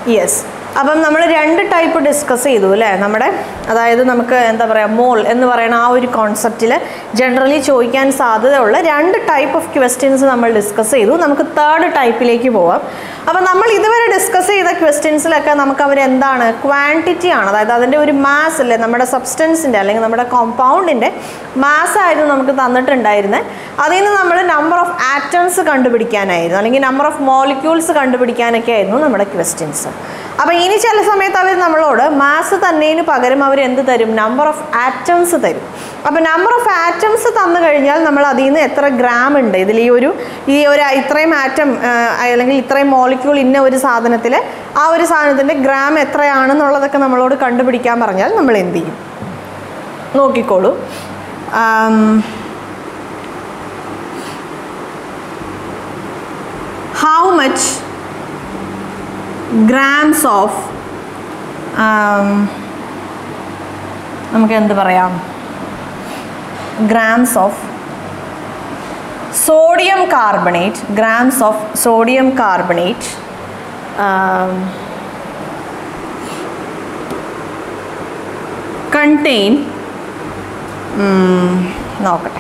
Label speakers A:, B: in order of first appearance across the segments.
A: Yes അപ്പം നമ്മൾ രണ്ട് ടൈപ്പ് ഡിസ്കസ് ചെയ്തു അല്ലേ നമ്മുടെ അതായത് നമുക്ക് എന്താ പറയുക മോൾ എന്ന് പറയുന്ന ആ ഒരു കോൺസെപ്റ്റിൽ ജനറലി ചോദിക്കാൻ സാധ്യതയുള്ള രണ്ട് ടൈപ്പ് ഓഫ് ക്വസ്റ്റ്യൻസ് നമ്മൾ ഡിസ്കസ് ചെയ്തു നമുക്ക് തേർഡ് ടൈപ്പിലേക്ക് പോവാം അപ്പം നമ്മൾ ഇതുവരെ ഡിസ്കസ് ചെയ്ത ക്വസ്റ്റ്യൻസിലൊക്കെ നമുക്ക് അവർ എന്താണ് ക്വാണ്ടിറ്റി ആണ് അതായത് അതിൻ്റെ ഒരു മാസ് അല്ലേ നമ്മുടെ സബ്സ്റ്റൻസിൻ്റെ അല്ലെങ്കിൽ നമ്മുടെ കോമ്പൗണ്ടിൻ്റെ മാസ് ആയിരുന്നു നമുക്ക് തന്നിട്ടുണ്ടായിരുന്നത് അതിൽ നിന്ന് നമ്മൾ നമ്പർ ഓഫ് ആറ്റംസ് കണ്ടുപിടിക്കാനായിരുന്നു അല്ലെങ്കിൽ നമ്പർ ഓഫ് മോളിക്യൂൾസ് കണ്ടുപിടിക്കാനൊക്കെ ആയിരുന്നു നമ്മുടെ ക്വസ്റ്റ്യൻസ് അപ്പോൾ ഇനി ചില സമയത്ത് അവർ നമ്മളോട് മാസ് തന്നതിന് പകരം അവർ എന്ത് തരും നമ്പർ ഓഫ് ആറ്റംസ് തരും അപ്പോൾ നമ്പർ ഓഫ് ആറ്റംസ് തന്നു കഴിഞ്ഞാൽ നമ്മൾ അതിൽ നിന്ന് എത്ര ഗ്രാം ഉണ്ട് ഇതിൽ ഈ ഒരു ഈ ഒരു ഇത്രയും ആറ്റം അല്ലെങ്കിൽ ഇത്രയും മോളിക്യൂൾ ഇന്ന ഒരു സാധനത്തിൽ ആ ഒരു സാധനത്തിൻ്റെ ഗ്രാം എത്രയാണെന്നുള്ളതൊക്കെ നമ്മളോട് കണ്ടുപിടിക്കാൻ പറഞ്ഞാൽ നമ്മൾ എന്ത് ചെയ്യും നോക്കിക്കോളൂ ഹൗ മച്ച് ഗ്രാംസ് ഓഫ് നമുക്ക് എന്ത് പറയാം grams of sodium carbonate grams of sodium carbonate contain നോക്കട്ടെ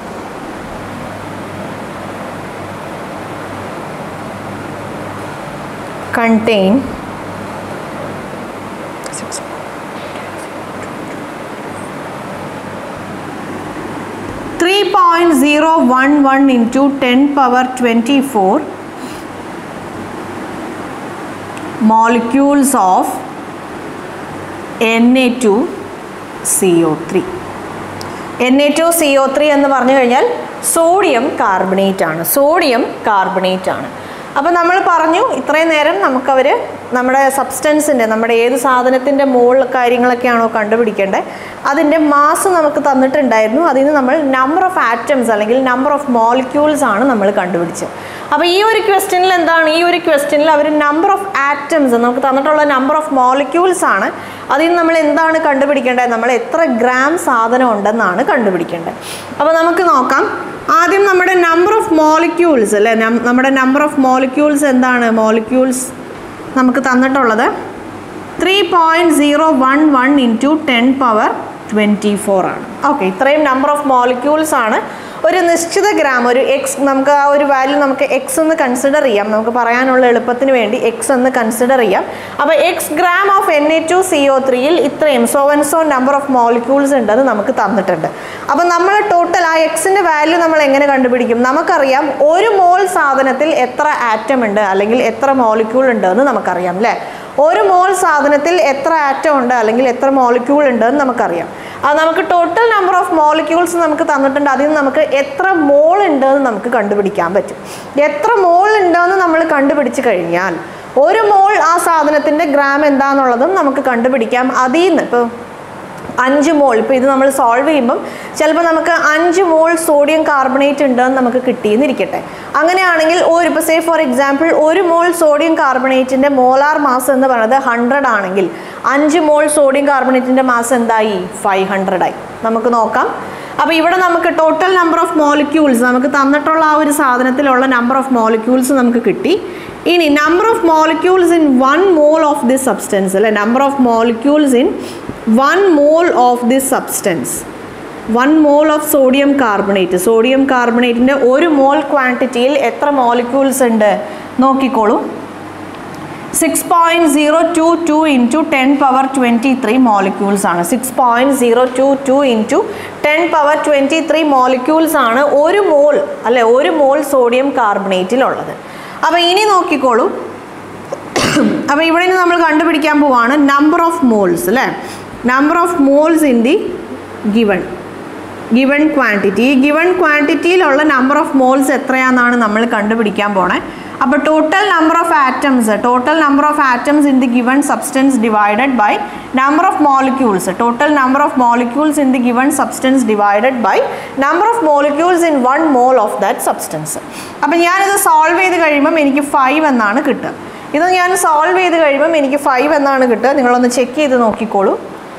A: contain three point zero one one into ten power twenty four molecules of Na2CO3 Na2CO3 എന്ന് പറഞ്ഞു കഴിഞ്ഞാൽ സോഡിയം കാർബണേറ്റ് ആണ് സോഡിയം കാർബണേറ്റ് ആണ് അപ്പോൾ നമ്മൾ പറഞ്ഞു ഇത്രയും നേരം നമുക്കവർ നമ്മുടെ സബ്സ്റ്റൻസിൻ്റെ നമ്മുടെ ഏത് സാധനത്തിൻ്റെ മോൾ കാര്യങ്ങളൊക്കെയാണോ കണ്ടുപിടിക്കേണ്ടത് അതിൻ്റെ മാസ് നമുക്ക് തന്നിട്ടുണ്ടായിരുന്നു അതിൽ നിന്ന് നമ്മൾ നമ്പർ ഓഫ് ആറ്റംസ് അല്ലെങ്കിൽ നമ്പർ ഓഫ് മോളിക്യൂൾസ് ആണ് നമ്മൾ കണ്ടുപിടിച്ചത് അപ്പോൾ ഈ ഒരു ക്വസ്റ്റ്യനിൽ എന്താണ് ഈ ഒരു ക്വസ്റ്റ്യനിൽ അവർ നമ്പർ ഓഫ് ആറ്റംസ് നമുക്ക് തന്നിട്ടുള്ള നമ്പർ ഓഫ് മോളിക്യൂൾസ് ആണ് അതിൽ നിന്ന് നമ്മൾ എന്താണ് കണ്ടുപിടിക്കേണ്ടത് നമ്മൾ എത്ര ഗ്രാം സാധനം ഉണ്ടെന്നാണ് കണ്ടുപിടിക്കേണ്ടത് അപ്പോൾ നമുക്ക് നോക്കാം ആദ്യം നമ്മുടെ നമ്പർ ഓഫ് മോളിക്യൂൾസ് അല്ലേ നം- നമ്മുടെ നമ്പർ ഓഫ് മോളിക്യൂൾസ് എന്താണ് മോളിക്യൂൾസ് നമുക്ക് തന്നിട്ടുള്ളത് three point zero one one into ten power twenty four ആണ് ഓക്കെ ഇത്രയും നമ്പർ ഓഫ് മോളിക്യൂൾസ് ആണ് ഒരു നിശ്ചിത ഗ്രാം ഒരു എക്സ് നമുക്ക് ആ ഒരു വാല്യൂ നമുക്ക് എക്സ് എന്ന് കൺസിഡർ ചെയ്യാം നമുക്ക് പറയാനുള്ള എളുപ്പത്തിന് വേണ്ടി എക്സ് എന്ന് കൺസിഡർ ചെയ്യാം അപ്പോൾ X gram of N A two C O ത്രീയിൽ ഇത്രയും so and so number of molecules ഉണ്ടെന്ന് നമുക്ക് തന്നിട്ടുണ്ട് അപ്പോൾ നമ്മൾ ടോട്ടൽ ആ എക്സിൻ്റെ വാല്യൂ നമ്മൾ എങ്ങനെ കണ്ടുപിടിക്കും നമുക്കറിയാം ഒരു മോൾ സാധനത്തിൽ എത്ര ആറ്റം ഉണ്ട് അല്ലെങ്കിൽ എത്ര മോളിക്യൂൾ ഉണ്ട് എന്ന് നമുക്കറിയാം അല്ലേ ഒരു മോൾ സാധനത്തിൽ എത്ര ആറ്റം ഉണ്ട് അല്ലെങ്കിൽ എത്ര മോളിക്യൂൾ ഉണ്ട് എന്ന് നമുക്കറിയാം അത് നമുക്ക് ടോട്ടൽ നമ്പർ ഓഫ് മോളിക്യൂൾസ് നമുക്ക് തന്നിട്ടുണ്ട് അതിൽ നിന്ന് നമുക്ക് എത്ര മോൾ ഉണ്ട് എന്ന് നമുക്ക് കണ്ടുപിടിക്കാൻ പറ്റും എത്ര മോൾ ഉണ്ടെന്ന് നമ്മൾ കണ്ടുപിടിച്ച് കഴിഞ്ഞാൽ ഒരു മോൾ ആ സാധനത്തിൻ്റെ ഗ്രാം എന്താണെന്നുള്ളതും നമുക്ക് കണ്ടുപിടിക്കാം അതിൽ നിന്ന് ഇപ്പോൾ അഞ്ച് മോൾ ഇപ്പോൾ ഇത് നമ്മൾ സോൾവ് ചെയ്യുമ്പം ചിലപ്പോൾ നമുക്ക് അഞ്ച് മോൾ സോഡിയം കാർബണേറ്റ് ഉണ്ടെന്ന് നമുക്ക് കിട്ടിയെന്നിരിക്കട്ടെ അങ്ങനെയാണെങ്കിൽ ഒരു ഇപ്പോൾ സേ ഫോർ എക്സാമ്പിൾ ഒരു മോൾ സോഡിയം കാർബണേറ്റിൻ്റെ മോളാർ മാസ് എന്ന് പറയുന്നത് ഹൺഡ്രഡ് ആണെങ്കിൽ അഞ്ച് മോൾ സോഡിയം കാർബണേറ്റിൻ്റെ മാസ് എന്തായി ഫൈവ് ഹൺഡ്രഡ് ആയി നമുക്ക് നോക്കാം അപ്പോൾ ഇവിടെ നമുക്ക് ടോട്ടൽ നമ്പർ ഓഫ് മോളിക്യൂൾസ് നമുക്ക് തന്നിട്ടുള്ള ആ ഒരു സാധനത്തിലുള്ള നമ്പർ ഓഫ് മോളിക്യൂൾസ് നമുക്ക് കിട്ടി ഇനി number of molecules in one mole of this substance അല്ലെ number of molecules in one mole of this substance one mole of sodium carbonate sodium കാർബണേറ്റിൻ്റെ ഒരു മോൾ ക്വാണ്ടിറ്റിയിൽ എത്ര മോളിക്യൂൾസ് ഉണ്ട് നോക്കിക്കോളൂ six point zero two two into ten power twenty three molecules ആണ് six point zero two two into ten power twenty three molecules ആണ് ഒരു മോൾ അല്ലെ ഒരു മോൾ സോഡിയം കാർബണേറ്റിലുള്ളത് അപ്പോൾ ഇനി നോക്കിക്കോളൂ അപ്പോൾ ഇവിടെ നിന്ന് നമ്മൾ കണ്ടുപിടിക്കാൻ പോവാണ് നമ്പർ ഓഫ് മോൾസ് അല്ലേ number of moles in the given given quantity ഈ ഗിവൺ ക്വാണ്ടിറ്റിയിലുള്ള നമ്പർ ഓഫ് മോൾസ് എത്രയാണെന്നാണ് നമ്മൾ കണ്ടുപിടിക്കാൻ പോണേ അപ്പോൾ total number of atoms total number of atoms in the given substance divided by number of molecules total number of molecules in the given substance divided by number of molecules in one mole of that substance അപ്പോൾ ഞാനിത് solve ചെയ്ത് കഴിയുമ്പം എനിക്ക് five എന്നാണ് കിട്ടുക ഇത് ഞാൻ solve ചെയ്ത് കഴിയുമ്പം എനിക്ക് ഫൈവ് എന്നാണ് കിട്ടുക നിങ്ങളൊന്ന് ചെക്ക് ചെയ്ത് നോക്കിക്കോളൂ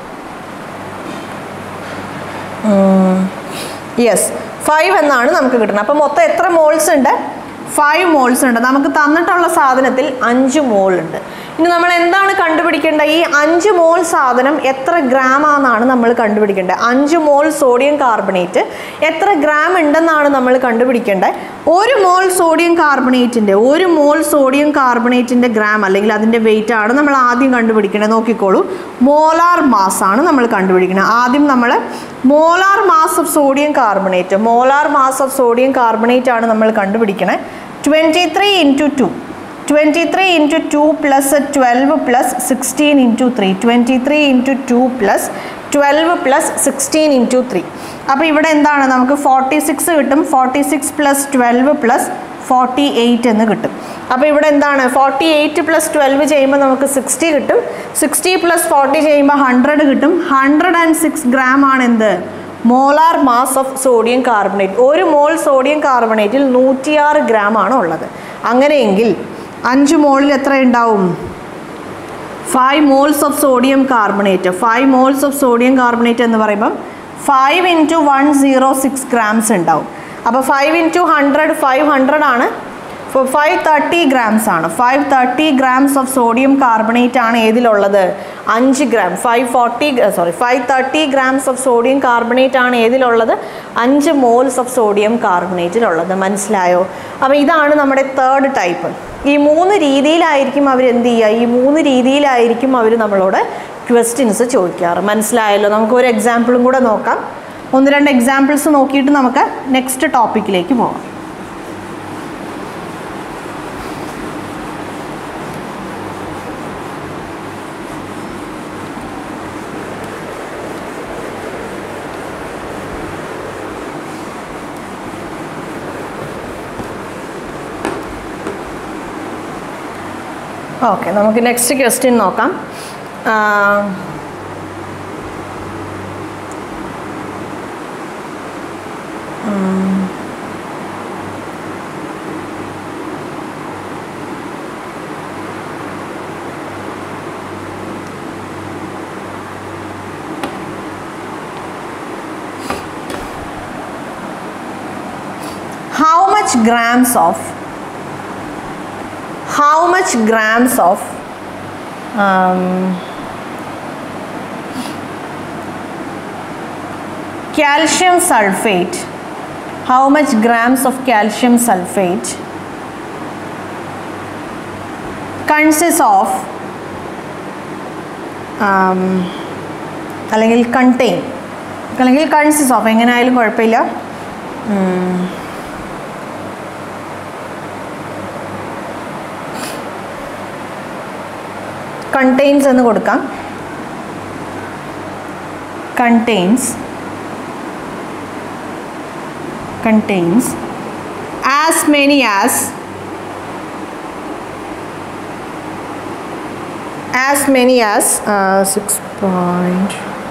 A: യെസ് ഫൈവ് എന്നാണ് നമുക്ക് കിട്ടുന്നത് അപ്പോൾ മൊത്തം എത്ര മോൾസ് ഉണ്ട് ഫൈവ് മോൾസ് ഉണ്ട് നമുക്ക് തന്നിട്ടുള്ള സാധനത്തിൽ അഞ്ച് മോൾ ഉണ്ട് ഇനി നമ്മൾ എന്താണ് കണ്ടുപിടിക്കേണ്ടത് ഈ അഞ്ച് മോൾ സാധനം എത്ര ഗ്രാം ആണെന്നാണ് നമ്മൾ കണ്ടുപിടിക്കേണ്ടത് അഞ്ച് മോൾ സോഡിയം കാർബണേറ്റ് എത്ര ഗ്രാം ഉണ്ടെന്നാണ് നമ്മൾ കണ്ടുപിടിക്കേണ്ടത് ഒരു മോൾ സോഡിയം കാർബണേറ്റിൻ്റെ ഒരു മോൾ സോഡിയം കാർബണേറ്റിൻ്റെ ഗ്രാം അല്ലെങ്കിൽ അതിൻ്റെ വെയിറ്റ് ആണ് നമ്മൾ ആദ്യം കണ്ടുപിടിക്കേണ്ടത് നോക്കിക്കോളൂ മോലാർ മാസ് ആണ് നമ്മൾ കണ്ടുപിടിക്കുന്നത് ആദ്യം നമ്മൾ molar mass of sodium carbonate molar mass of sodium carbonate ആണ് നമ്മൾ കണ്ടുപിടിക്കണേ twenty three into two twenty three into two plus twelve plus sixteen into three twenty three into two plus twelve plus sixteen into three അപ്പോൾ ഇവിടെ എന്താണ് നമുക്ക് forty six കിട്ടും forty six plus twelve plus forty eight എന്ന് കിട്ടും അപ്പോൾ ഇവിടെ എന്താണ് ഫോർട്ടി എയ്റ്റ് പ്ലസ് ട്വൽവ് ചെയ്യുമ്പോൾ നമുക്ക് സിക്സ്റ്റി കിട്ടും സിക്സ്റ്റി പ്ലസ് ഫോർട്ടി ചെയ്യുമ്പോൾ ഹൺഡ്രഡ് കിട്ടും ഹൺഡ്രഡ് ആൻഡ് സിക്സ് ഗ്രാം ആണ് എന്ത് molar mass of sodium carbonate ഒരു മോൾ സോഡിയം കാർബണേറ്റിൽ നൂറ്റിയാറ് ഗ്രാം ആണ് ഉള്ളത് അങ്ങനെയെങ്കിൽ അഞ്ച് മോളിൽ എത്ര ഉണ്ടാവും five moles of sodium carbonate five moles of sodium carbonate എന്ന് പറയുമ്പം five into one zero six grams ഉണ്ടാവും അപ്പോൾ five into hundred five hundred ആണ് ഫൈവ് തേർട്ടി ഗ്രാംസ് ആണ് five thirty grams of sodium carbonate ആണ് ഏതിലുള്ളത് അഞ്ച് gram five forty sorry five thirty grams of sodium carbonate ആണ് ഏതിലുള്ളത് അഞ്ച് മോൾസ് ഓഫ് സോഡിയം കാർബണേറ്റിലുള്ളത് മനസ്സിലായോ അപ്പോൾ ഇതാണ് നമ്മുടെ തേർഡ് ടൈപ്പ് ഈ മൂന്ന് രീതിയിലായിരിക്കും അവർ എന്ത് ചെയ്യുക ഈ മൂന്ന് രീതിയിലായിരിക്കും അവർ നമ്മളോട് ക്വസ്റ്റ്യൻസ് ചോദിക്കാറ് മനസ്സിലായല്ലോ നമുക്ക് ഒരു എക്സാമ്പിളും കൂടെ നോക്കാം ഒന്ന് രണ്ട് എക്സാമ്പിൾസ് നോക്കിയിട്ട് നമുക്ക് നെക്സ്റ്റ് ടോപ്പിക്കിലേക്ക് പോകാം ഓക്കെ നമുക്ക് നെക്സ്റ്റ് ക്വസ്റ്റ്യൻ നോക്കാം ആ, ഉം. How much grams of how much grams of um, calcium sulfate how much grams of calcium sulfate consists of um, അല്ലെങ്കിൽ കണ്ടെയ്ൻ അല്ലെങ്കിൽ കൺസിസ് ഓഫ് എങ്ങനെ ആയാലും കുഴപ്പമില്ല ഉം. contains എന്ന് കൊടുക്കാം contains contains as many as as many as uh, 6 point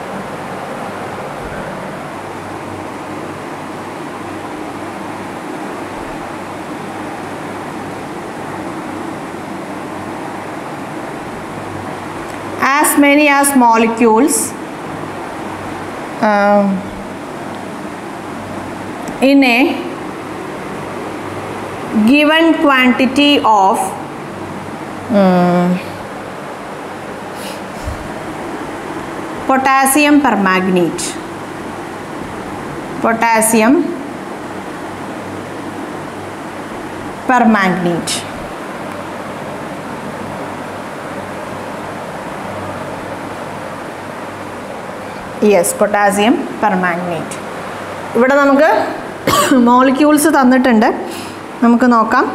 A: as many as molecules um, in a given quantity of um, potassium permanganate potassium permanganate yes potassium permanganate ഇവിടെ നമുക്ക് molecules തന്നിട്ടുണ്ട് നമുക്ക് നോക്കാം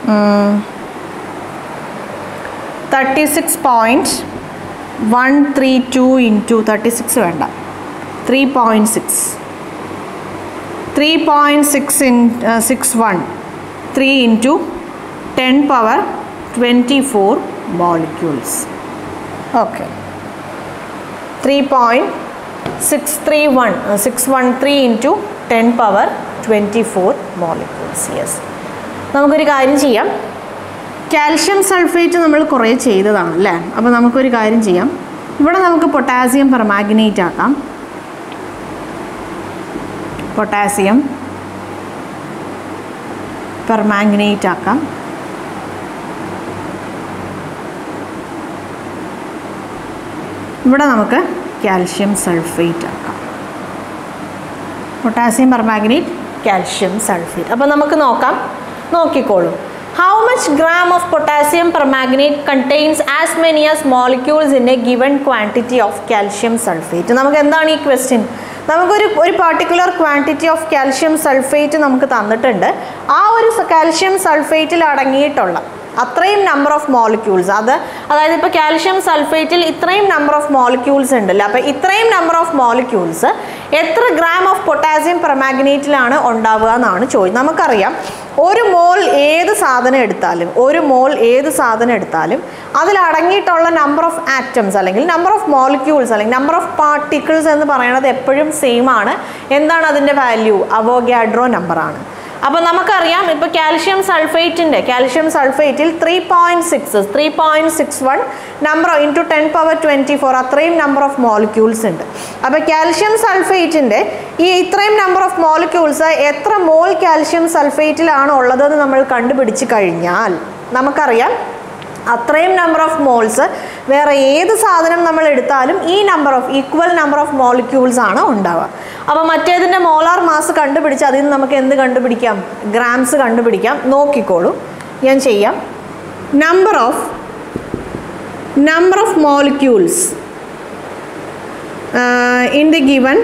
A: thirty six point one three two into thirty six വേണ്ട three point six three point six in six one three into ten power twenty four molecules okay three point six three one six one three into ten power twenty four molecules yes നമുക്കൊരു കാര്യം ചെയ്യാം calcium sulphate നമ്മൾ കുറേ ചെയ്തതാണ് അല്ലേ അപ്പോൾ നമുക്കൊരു കാര്യം ചെയ്യാം ഇവിടെ നമുക്ക് പൊട്ടാസ്യം പെർമാഗ്നേറ്റ് ആക്കാം പൊട്ടാസ്യം പെർമാഗ്നേറ്റ് ആക്കാം ഇവിടെ നമുക്ക് കാൽഷ്യം സൾഫേറ്റ് ആക്കാം പൊട്ടാസ്യം പെർമാഗ്നേറ്റ് കാൽഷ്യം സൾഫേറ്റ് അപ്പോൾ നമുക്ക് നോക്കാം നോക്കിക്കോളൂ how much gram of potassium permanganate contains as many as molecules in a given quantity of calcium sulphate നമുക്ക് എന്താണ് ഈ ക്വസ്റ്റ്യൻ നമുക്കൊരു ഒരു particular quantity of calcium sulphate നമുക്ക് തന്നിട്ടുണ്ട് ആ ഒരു കാൽഷ്യം സൾഫേറ്റിൽ അടങ്ങിയിട്ടുള്ള അത്രയും നമ്പർ ഓഫ് മോളിക്യൂൾസ് അത് അതായത് ഇപ്പോൾ കാൽഷ്യം സൾഫേറ്റിൽ ഇത്രയും നമ്പർ ഓഫ് മോളിക്യൂൾസ് ഉണ്ടല്ലോ അപ്പോൾ ഇത്രയും നമ്പർ ഓഫ് മോളിക്യൂൾസ് എത്ര ഗ്രാം ഓഫ് പൊട്ടാസ്യം പെർമാഗ്നേറ്റിലാണ് ഉണ്ടാവുക എന്നാണ് ചോദിച്ചത് നമുക്കറിയാം ഒരു മോൾ ഏത് സാധനം എടുത്താലും ഒരു മോൾ ഏത് സാധനം എടുത്താലും അതിൽ അടങ്ങിയിട്ടുള്ള നമ്പർ ഓഫ് ആറ്റംസ് അല്ലെങ്കിൽ നമ്പർ ഓഫ് മോളിക്യൂൾസ് അല്ലെങ്കിൽ നമ്പർ ഓഫ് പാർട്ടിക്കിൾസ് എന്ന് പറയുന്നത് എപ്പോഴും സെയിം ആണ് എന്താണ് അതിൻ്റെ വാല്യൂ അവോഗാഡ്രോ നമ്പറാണ് അപ്പോൾ നമുക്കറിയാം ഇപ്പോൾ കാൽഷ്യം സൾഫേറ്റിൻ്റെ കാൽഷ്യം സൾഫേറ്റിൽ three point six three point six one number into ten power twenty four അത്രയും നമ്പർ ഓഫ് മോളിക്യൂൾസ് ഉണ്ട് അപ്പോൾ കാൽഷ്യം സൾഫേറ്റിൻ്റെ ഈ ഇത്രയും നമ്പർ ഓഫ് മോളിക്യൂൾസ് എത്ര മോൾ കാൽഷ്യം സൾഫേറ്റിലാണ് ഉള്ളതെന്ന് നമ്മൾ കണ്ടുപിടിച്ച് കഴിഞ്ഞാൽ നമുക്കറിയാം അത്രയും നമ്പർ ഓഫ് മോൾസ് വേറെ ഏത് സാധനം നമ്മൾ എടുത്താലും ഈ number of equal number of molecules ആണ് ഉണ്ടാവുക അപ്പോൾ മറ്റേതിൻ്റെ മോളാർ മാസ് കണ്ടുപിടിച്ച് അതിൽ നിന്ന് നമുക്ക് എന്ത് കണ്ടുപിടിക്കാം ഗ്രാംസ് കണ്ടുപിടിക്കാം നോക്കിക്കോളൂ ഞാൻ ചെയ്യാം number of number of molecules in the given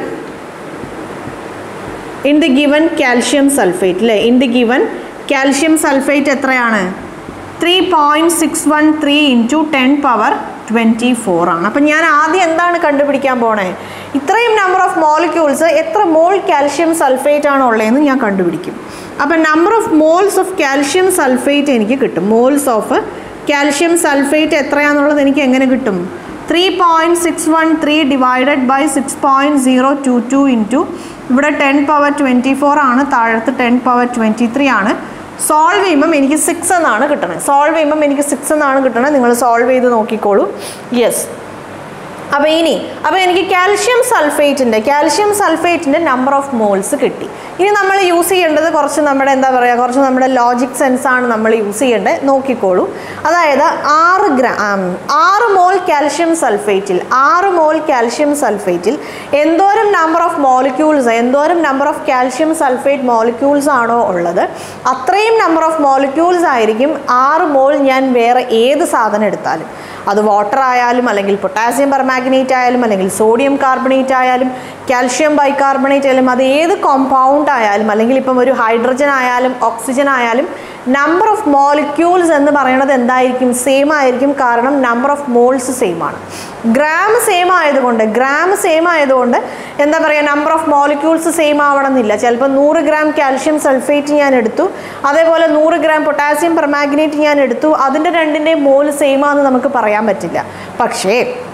A: in the given calcium sulphate അല്ലേ in the given calcium sulphate എത്രയാണ് three point six one three into ten power twenty four ആണ് അപ്പം ഞാൻ ആദ്യം എന്താണ് കണ്ടുപിടിക്കാൻ പോണേ ഇത്രയും നമ്പർ ഓഫ് മോളിക്യൂൾസ് എത്ര മോൾ കാൽഷ്യം സൾഫേറ്റ് ആണ് ഉള്ളതെന്ന് ഞാൻ കണ്ടുപിടിക്കും അപ്പം number of moles of calcium sulphate എനിക്ക് കിട്ടും മോൾസ് ഓഫ് കാൽഷ്യം സൾഫേറ്റ് എത്രയാണെന്നുള്ളത് എനിക്ക് എങ്ങനെ കിട്ടും three point six one three divided by six point zero two two into ഇവിടെ ടെൻ പവർ ട്വൻറ്റി ഫോർ ആണ് താഴത്ത് ടെൻ പവർ ട്വൻറ്റി ത്രീ ആണ് സോൾവ് ചെയ്യുമ്പം എനിക്ക് സിക്സ് എന്നാണ് കിട്ടണത് സോൾവ് ചെയ്യുമ്പം എനിക്ക് സിക്സ് എന്നാണ് കിട്ടണത് നിങ്ങൾ സോൾവ് ചെയ്ത് നോക്കിക്കോളൂ യെസ് അപ്പോൾ ഇനി അപ്പോൾ എനിക്ക് കാൽഷ്യം സൾഫേറ്റിൻ്റെ കാൽഷ്യം സൾഫേറ്റിൻ്റെ നമ്പർ ഓഫ് മോൾസ് കിട്ടി ഇനി നമ്മൾ യൂസ് ചെയ്യേണ്ടത് കുറച്ച് നമ്മുടെ എന്താ പറയുക കുറച്ച് നമ്മുടെ ലോജിക് സെൻസ് ആണ് നമ്മൾ യൂസ് ചെയ്യേണ്ടത് നോക്കിക്കോളൂ അതായത് ആറ് ഗ്രാം ആറ് മോൾ കാൽഷ്യം സൾഫേറ്റിൽ ആറ് മോൾ കാൽഷ്യം സൾഫേറ്റിൽ എന്തോരം നമ്പർ ഓഫ് മോളിക്യൂൾസ് എന്തോരം number of calcium sulphate molecules ആണോ ഉള്ളത് അത്രയും നമ്പർ ഓഫ് മോളിക്യൂൾസ് ആയിരിക്കും ആറ് മോൾ ഞാൻ വേറെ ഏത് സാധനം എടുത്താലും അത് വാട്ടർ ആയാലും അല്ലെങ്കിൽ പൊട്ടാസ്യം പെർമാഗ്നേറ്റ് ആയാലും അല്ലെങ്കിൽ സോഡിയം കാർബണേറ്റ് ആയാലും കാൽഷ്യം ബൈകാർബണേറ്റ് ആയാലും അത് ഏത് കോമ്പൗണ്ട് ആയാലും അല്ലെങ്കിൽ ഇപ്പം ഒരു ഹൈഡ്രജൻ ആയാലും ഓക്സിജൻ ആയാലും നമ്പർ ഓഫ് മോളിക്യൂൾസ് എന്ന് പറയുന്നത് എന്തായിരിക്കും സെയിം ആയിരിക്കും കാരണം നമ്പർ ഓഫ് മോൾസ് സെയിം ആണ് ഗ്രാം സെയിം ആയതുകൊണ്ട് ഗ്രാം സെയിം ആയതുകൊണ്ട് എന്താ പറയുക നമ്പർ ഓഫ് മോളിക്യൂൾസ് സെയിം ആവണമെന്നില്ല ചിലപ്പോൾ നൂറ് ഗ്രാം കാൽഷ്യം സൾഫേറ്റ് ഞാൻ എടുത്തു അതേപോലെ നൂറ് ഗ്രാം പൊട്ടാസ്യം പെർമാഗ്നേറ്റ് ഞാൻ എടുത്തു അതിൻ്റെ രണ്ടിൻ്റെയും മോൾ സെയിം ആണെന്ന് നമുക്ക് പറയാൻ പറ്റില്ല പക്ഷേ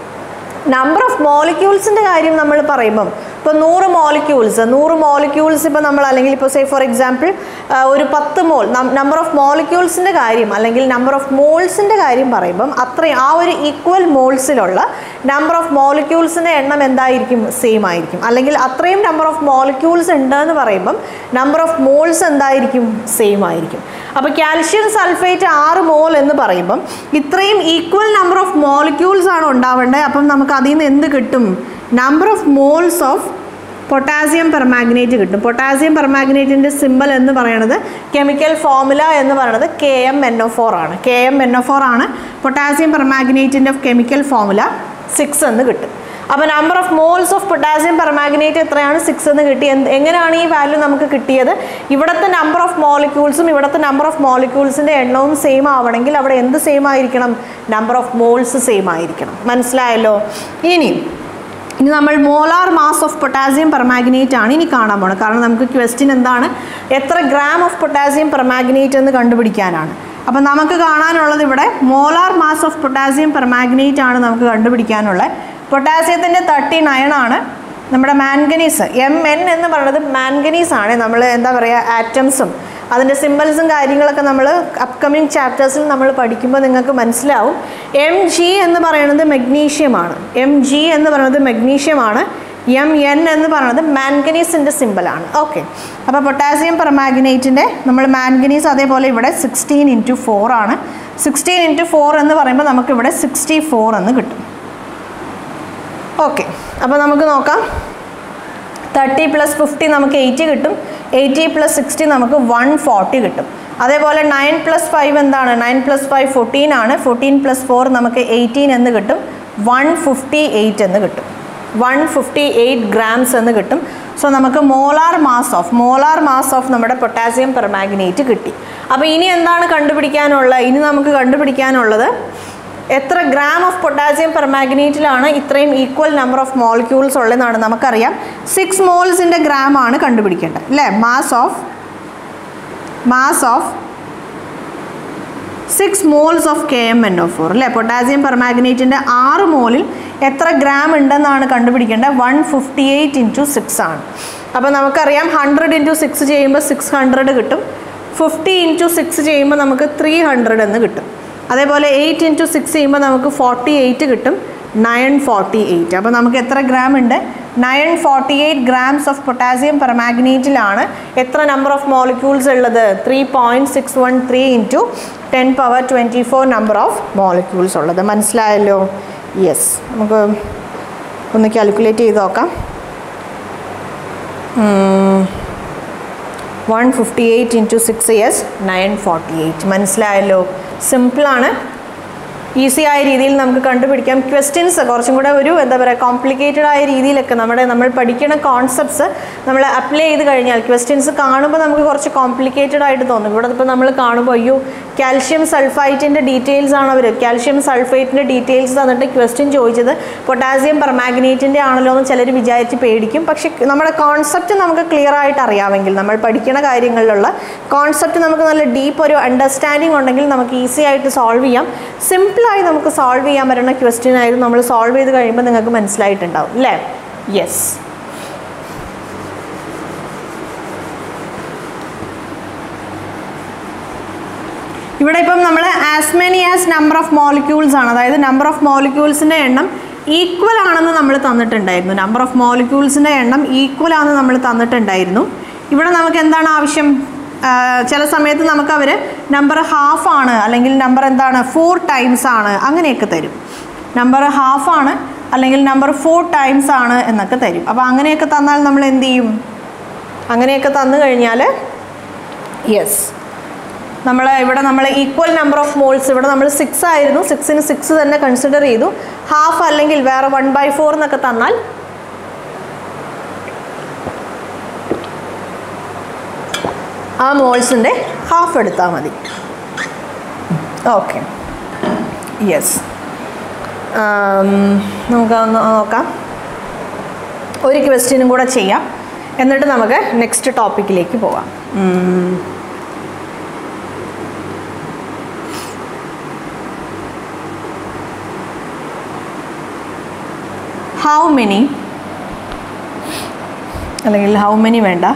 A: നമ്പർ ഓഫ് മോളിക്യൂൾസിൻ്റെ കാര്യം നമ്മൾ പറയുമ്പം ഇപ്പോൾ നൂറ് മോളിക്യൂൾസ് നൂറ് മോളിക്യൂൾസ് ഇപ്പോൾ നമ്മൾ അല്ലെങ്കിൽ ഇപ്പോൾ സേ ഫോർ എക്സാമ്പിൾ ഒരു പത്ത് മോൾ നമ്പർ ഓഫ് മോളിക്യൂൾസിൻ്റെ കാര്യം അല്ലെങ്കിൽ നമ്പർ ഓഫ് മോൾസിൻ്റെ കാര്യം പറയുമ്പം അത്രയും ആ ഒരു ഈക്വൽ മോൾസിലുള്ള നമ്പർ ഓഫ് മോളിക്യൂൾസിൻ്റെ എണ്ണം എന്തായിരിക്കും സെയിം ആയിരിക്കും അല്ലെങ്കിൽ അത്രയും നമ്പർ ഓഫ് മോളിക്യൂൾസ് ഉണ്ട് എന്ന് പറയുമ്പം നമ്പർ ഓഫ് മോൾസ് എന്തായിരിക്കും സെയിം ആയിരിക്കും അപ്പോൾ കാൽഷ്യം സൾഫേറ്റ് ആറ് മോൾ എന്ന് പറയുമ്പം ഇത്രയും ഈക്വൽ നമ്പർ ഓഫ് മോളിക്യൂൾസ് ആണ് ഉണ്ടാവേണ്ടത് അപ്പം നമുക്ക് അതിൽ നിന്ന് എന്ത് കിട്ടും number of moles of potassium permanganate കിട്ടും പൊട്ടാസ്യം പെർമാഗ്നേറ്റിൻ്റെ സിമ്പൽ എന്ന് പറയുന്നത് കെമിക്കൽ ഫോമുല എന്ന് പറയുന്നത് K M N O four ആണ് K M N O four ആണ് പൊട്ടാസ്യം പെർമാഗ്നേറ്റിൻ്റെ കെമിക്കൽ ഫോമുല സിക്സ് എന്ന് കിട്ടും അപ്പോൾ number of moles of potassium permanganate എത്രയാണ് സിക്സ് എന്ന് കിട്ടി എന്ത് എങ്ങനെയാണ് ഈ വാല്യൂ നമുക്ക് കിട്ടിയത് ഇവിടുത്തെ നമ്പർ ഓഫ് മോളിക്യൂൾസും ഇവിടുത്തെ നമ്പർ ഓഫ് മോളിക്യൂൾസിൻ്റെ എണ്ണവും സെയിം ആവണമെങ്കിൽ അവിടെ എന്ത് സെയിം ആയിരിക്കണം നമ്പർ ഓഫ് മോൾസ് സെയിം ആയിരിക്കണം മനസ്സിലായല്ലോ ഇനി ഇനി നമ്മൾ molar mass of potassium permanganate ആണ് ഇനി കാണാൻ പോണത് കാരണം നമുക്ക് ക്വസ്റ്റ്യൻ എന്താണ് എത്ര ഗ്രാം ഓഫ് പൊട്ടാസ്യം പെർമാഗ്നേറ്റ് എന്ന് കണ്ടുപിടിക്കാനാണ് അപ്പം നമുക്ക് കാണാനുള്ളത് ഇവിടെ molar mass of potassium permanganate ആണ് നമുക്ക് കണ്ടുപിടിക്കാനുള്ളത് പൊട്ടാസ്യത്തിൻ്റെ തേർട്ടി നയൻ ആണ് നമ്മുടെ മാൻഗനീസ് എം എൻ എന്ന് പറയുന്നത് മാൻഗനീസ് ആണ് നമ്മൾ എന്താ പറയുക ആറ്റംസും അതിൻ്റെ സിമ്പിൾസും കാര്യങ്ങളൊക്കെ നമ്മൾ അപ്കമിങ് ചാപ്റ്റേഴ്സിൽ നമ്മൾ പഠിക്കുമ്പോൾ നിങ്ങൾക്ക് മനസ്സിലാവും എം ജി എന്ന് പറയുന്നത് മെഗ്നീഷ്യമാണ് എം ജി എന്ന് പറയുന്നത് മെഗ്നീഷ്യമാണ് എം എൻ എന്ന് പറയുന്നത് മാൻഗനീസിൻ്റെ സിമ്പിളാണ് ഓക്കെ അപ്പോൾ പൊട്ടാസ്യം പെർമാഗ്നേറ്റിൻ്റെ നമ്മൾ മാൻഗനീസ് അതേപോലെ ഇവിടെ സിക്സ്റ്റീൻ ഇൻറ്റു ഫോർ ആണ് സിക്സ്റ്റീൻ ഇൻറ്റു ഫോർ എന്ന് പറയുമ്പോൾ നമുക്കിവിടെ സിക്സ്റ്റി ഫോർ എന്ന് കിട്ടും ഓക്കെ അപ്പോൾ നമുക്ക് നോക്കാം തേർട്ടി പ്ലസ് ഫിഫ്റ്റി നമുക്ക് എയ്റ്റി കിട്ടും എയ്റ്റി പ്ലസ് സിക്സ്റ്റി നമുക്ക് വൺ ഫോർട്ടി കിട്ടും അതേപോലെ നയൻ പ്ലസ് ഫൈവ് എന്താണ് നയൻ പ്ലസ് ഫൈവ് ഫോർട്ടീൻ ആണ് ഫോർട്ടീൻ പ്ലസ് ഫോർ നമുക്ക് എയ്റ്റീൻ എന്ന് കിട്ടും വൺ ഫിഫ്റ്റി എയ്റ്റ് എന്ന് കിട്ടും വൺ ഫിഫ്റ്റി എയ്റ്റ് ഗ്രാംസ് എന്ന് കിട്ടും സോ നമുക്ക് molar mass of molar mass of നമ്മുടെ പൊട്ടാസ്യം പെർമാഗ്നേറ്റ് കിട്ടി അപ്പോൾ ഇനി എന്താണ് കണ്ടുപിടിക്കാനുള്ളത് ഇനി നമുക്ക് കണ്ടുപിടിക്കാനുള്ളത് എത്ര ഗ്രാം ഓഫ് പൊട്ടാസ്യം പെർമാഗ്നേറ്റിലാണ് ഇത്രയും ഈക്വൽ നമ്പർ ഓഫ് മോളിക്യൂൾസ് ഉള്ളതെന്നാണ് നമുക്കറിയാം സിക്സ് മോൾസിൻ്റെ ഗ്രാം ആണ് കണ്ടുപിടിക്കേണ്ടത് അല്ലേ mass of mass of six moles of K M N O four അല്ലേ പൊട്ടാസ്യം പെർമാഗ്നേറ്റിൻ്റെ ആറ് മോളിൽ എത്ര ഗ്രാം ഉണ്ടെന്നാണ് കണ്ടുപിടിക്കേണ്ടത് one fifty eight into six ആണ് അപ്പോൾ നമുക്കറിയാം ഹൺഡ്രഡ് ഇൻറ്റു സിക്സ് ചെയ്യുമ്പോൾ സിക്സ് ഹൺഡ്രഡ് കിട്ടും ഫിഫ്റ്റി ഇൻറ്റു സിക്സ് ചെയ്യുമ്പോൾ നമുക്ക് ത്രീ ഹൺഡ്രഡ് എന്ന് കിട്ടും അതേപോലെ എയ്റ്റ് ഇൻറ്റു സിക്സ് ചെയ്യുമ്പോൾ നമുക്ക് ഫോർട്ടി എയ്റ്റ് കിട്ടും നയൻ ഫോർട്ടി എയ്റ്റ് അപ്പോൾ നമുക്ക് എത്ര ഗ്രാം ഉണ്ട് nine forty eight grams of potassium പെർമാഗ്നേറ്റിലാണ് എത്ര നമ്പർ ഓഫ് മോളിക്യൂൾസ് ഉള്ളത് three point six one three into ten power twenty four number of molecules ഉള്ളത് മനസ്സിലായല്ലോ യെസ് നമുക്ക് ഒന്ന് കാൽക്കുലേറ്റ് ചെയ്ത് നോക്കാം one fifty eight into six ഇയേഴ്സ് നയൻ ഫോർട്ടി എയ്റ്റ് മനസ്സിലായല്ലോ സിമ്പിളാണ് ഈസി ആയ രീതിയിൽ നമുക്ക് കണ്ടുപിടിക്കാം ക്വസ്റ്റ്യൻസ് കുറച്ചും കൂടെ ഒരു എന്താ പറയുക കോംപ്ലിക്കേറ്റഡ് ആയ രീതിയിലൊക്കെ നമ്മുടെ നമ്മൾ പഠിക്കുന്ന കോൺസെപ്റ്റ്സ് നമ്മൾ അപ്ലൈ ചെയ്ത് കഴിഞ്ഞാൽ ക്വസ്റ്റ്യൻസ് കാണുമ്പോൾ നമുക്ക് കുറച്ച് കോംപ്ലിക്കേറ്റഡ് ആയിട്ട് തോന്നും ഇവിടെ ഇപ്പോൾ നമ്മൾ കാണുമ്പോൾ അയ്യോ കാൽഷ്യം സൾഫൈറ്റിൻ്റെ ഡീറ്റെയിൽസ് ആണ് അവർ കാൽഷ്യം സൾഫേറ്റിൻ്റെ ഡീറ്റെയിൽസ് തന്നിട്ട് ക്വസ്റ്റ്യൻ ചോദിച്ചത് പൊട്ടാസ്യം പെർമാഗ്നേറ്റിൻ്റെ ആണല്ലോ എന്ന് ചിലർ വിചാരിച്ച് പേടിക്കും പക്ഷേ നമ്മുടെ കോൺസെപ്റ്റ് നമുക്ക് ക്ലിയർ ആയിട്ട് അറിയാമെങ്കിൽ നമ്മൾ പഠിക്കുന്ന കാര്യങ്ങളിലുള്ള കോൺസെപ്റ്റ് നമുക്ക് നല്ല ഡീപ്പ് ഒരു അണ്ടർസ്റ്റാൻഡിങ് ഉണ്ടെങ്കിൽ നമുക്ക് ഈസി ആയിട്ട് സോൾവ് ചെയ്യാം സിമ്പിളായി നമുക്ക് സോൾവ് ചെയ്യാൻ പറ്റുന്ന ക്വസ്റ്റ്യൻ ആയിരുന്നു നമ്മൾ സോൾവ് ചെയ്ത് കഴിയുമ്പോൾ നിങ്ങൾക്ക് മനസ്സിലായിട്ടുണ്ടാവും അല്ലേ യെസ് ഇവിടെ ഇപ്പം നമ്മൾ as many as number of molecules ആണ് അതായത് നമ്പർ ഓഫ് മോളിക്യൂൾസിൻ്റെ എണ്ണം ഈക്വൽ ആണെന്ന് നമ്മൾ തന്നിട്ടുണ്ടായിരുന്നു നമ്പർ ഓഫ് മോളിക്യൂൾസിൻ്റെ എണ്ണം ഈക്വൽ ആണെന്ന് നമ്മൾ തന്നിട്ടുണ്ടായിരുന്നു ഇവിടെ നമുക്ക് എന്താണ് ആവശ്യം ആ, ചില സമയത്ത് നമുക്ക് അവർ നമ്പർ ഹാഫ് ആണ് അല്ലെങ്കിൽ നമ്പർ എന്താണ് ഫോർ ടൈംസ് ആണ് അങ്ങനെയൊക്കെ തരും നമ്പർ ഹാഫ് ആണ് അല്ലെങ്കിൽ നമ്പർ ഫോർ ടൈംസ് ആണ് എന്നൊക്കെ തരും അപ്പോൾ അങ്ങനെയൊക്കെ തന്നാൽ നമ്മൾ എന്ത് ചെയ്യും അങ്ങനെയൊക്കെ തന്നു കഴിഞ്ഞാൽ യെസ് നമ്മൾ ഇവിടെ നമ്മൾ ഈക്വൽ നമ്പർ ഓഫ് മോൾസ് ഇവിടെ നമ്മൾ സിക്സ് ആയിരുന്നു സിക്സിന് സിക്സ് തന്നെ കൺസിഡർ ചെയ്തു ഹാഫ് അല്ലെങ്കിൽ വേറെ വൺ ബൈ ഫോർ എന്നൊക്കെ തന്നാൽ ആ മോൾസിൻ്റെ ഹാഫ് എടുത്താൽ മതി ഓക്കെ യെസ് നമുക്ക് ഒന്ന് നോക്കാം ഒരു ക്വസ്റ്റ്യനും കൂടെ ചെയ്യാം എന്നിട്ട് നമുക്ക് നെക്സ്റ്റ് ടോപ്പിക്കിലേക്ക് പോവാം ഉം. ഹൗ മെനി അല്ലെങ്കിൽ ഹൗ മെനി വേണ്ട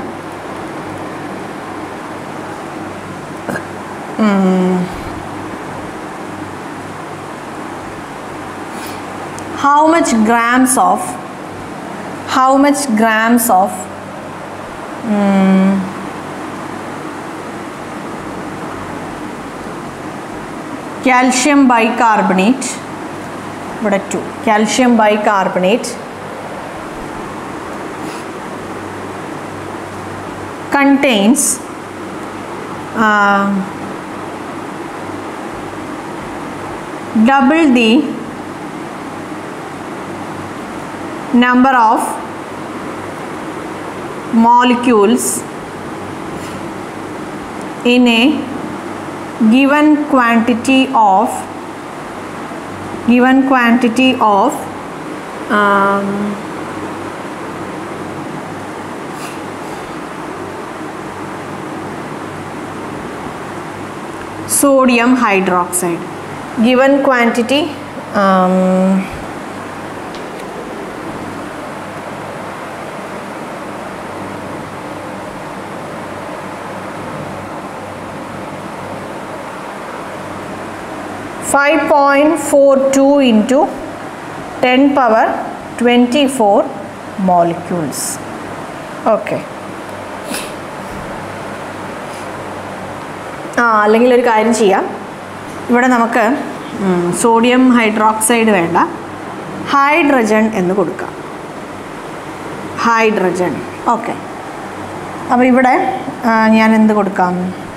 A: how much grams of how much grams of mm, calcium bicarbonate ഇവിടെ two calcium bicarbonate contains uh, double the number of molecules in a given quantity of given quantity of um, sodium hydroxide given quantity um, five point four two into ten power twenty four molecules. Okay. ആ അല്ലെങ്കിൽ ഒരു കാര്യം ചെയ്യാം ഇവിടെ നമുക്ക് sodium hydroxide വേണ്ട hydrogen എന്ന് കൊടുക്കാം ഹൈഡ്രജൻ ഓക്കെ അപ്പോൾ ഇവിടെ ആ, ഞാൻ എന്ത് കൊടുക്കാം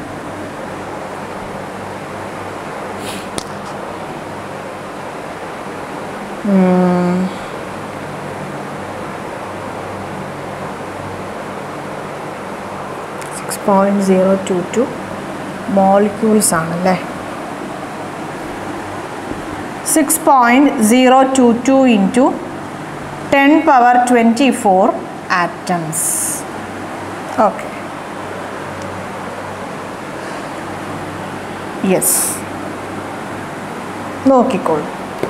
A: six point zero two two molecules ആണല്ലേ six point zero two two into ten power twenty four atoms okay yes നോക്കിക്കോളൂ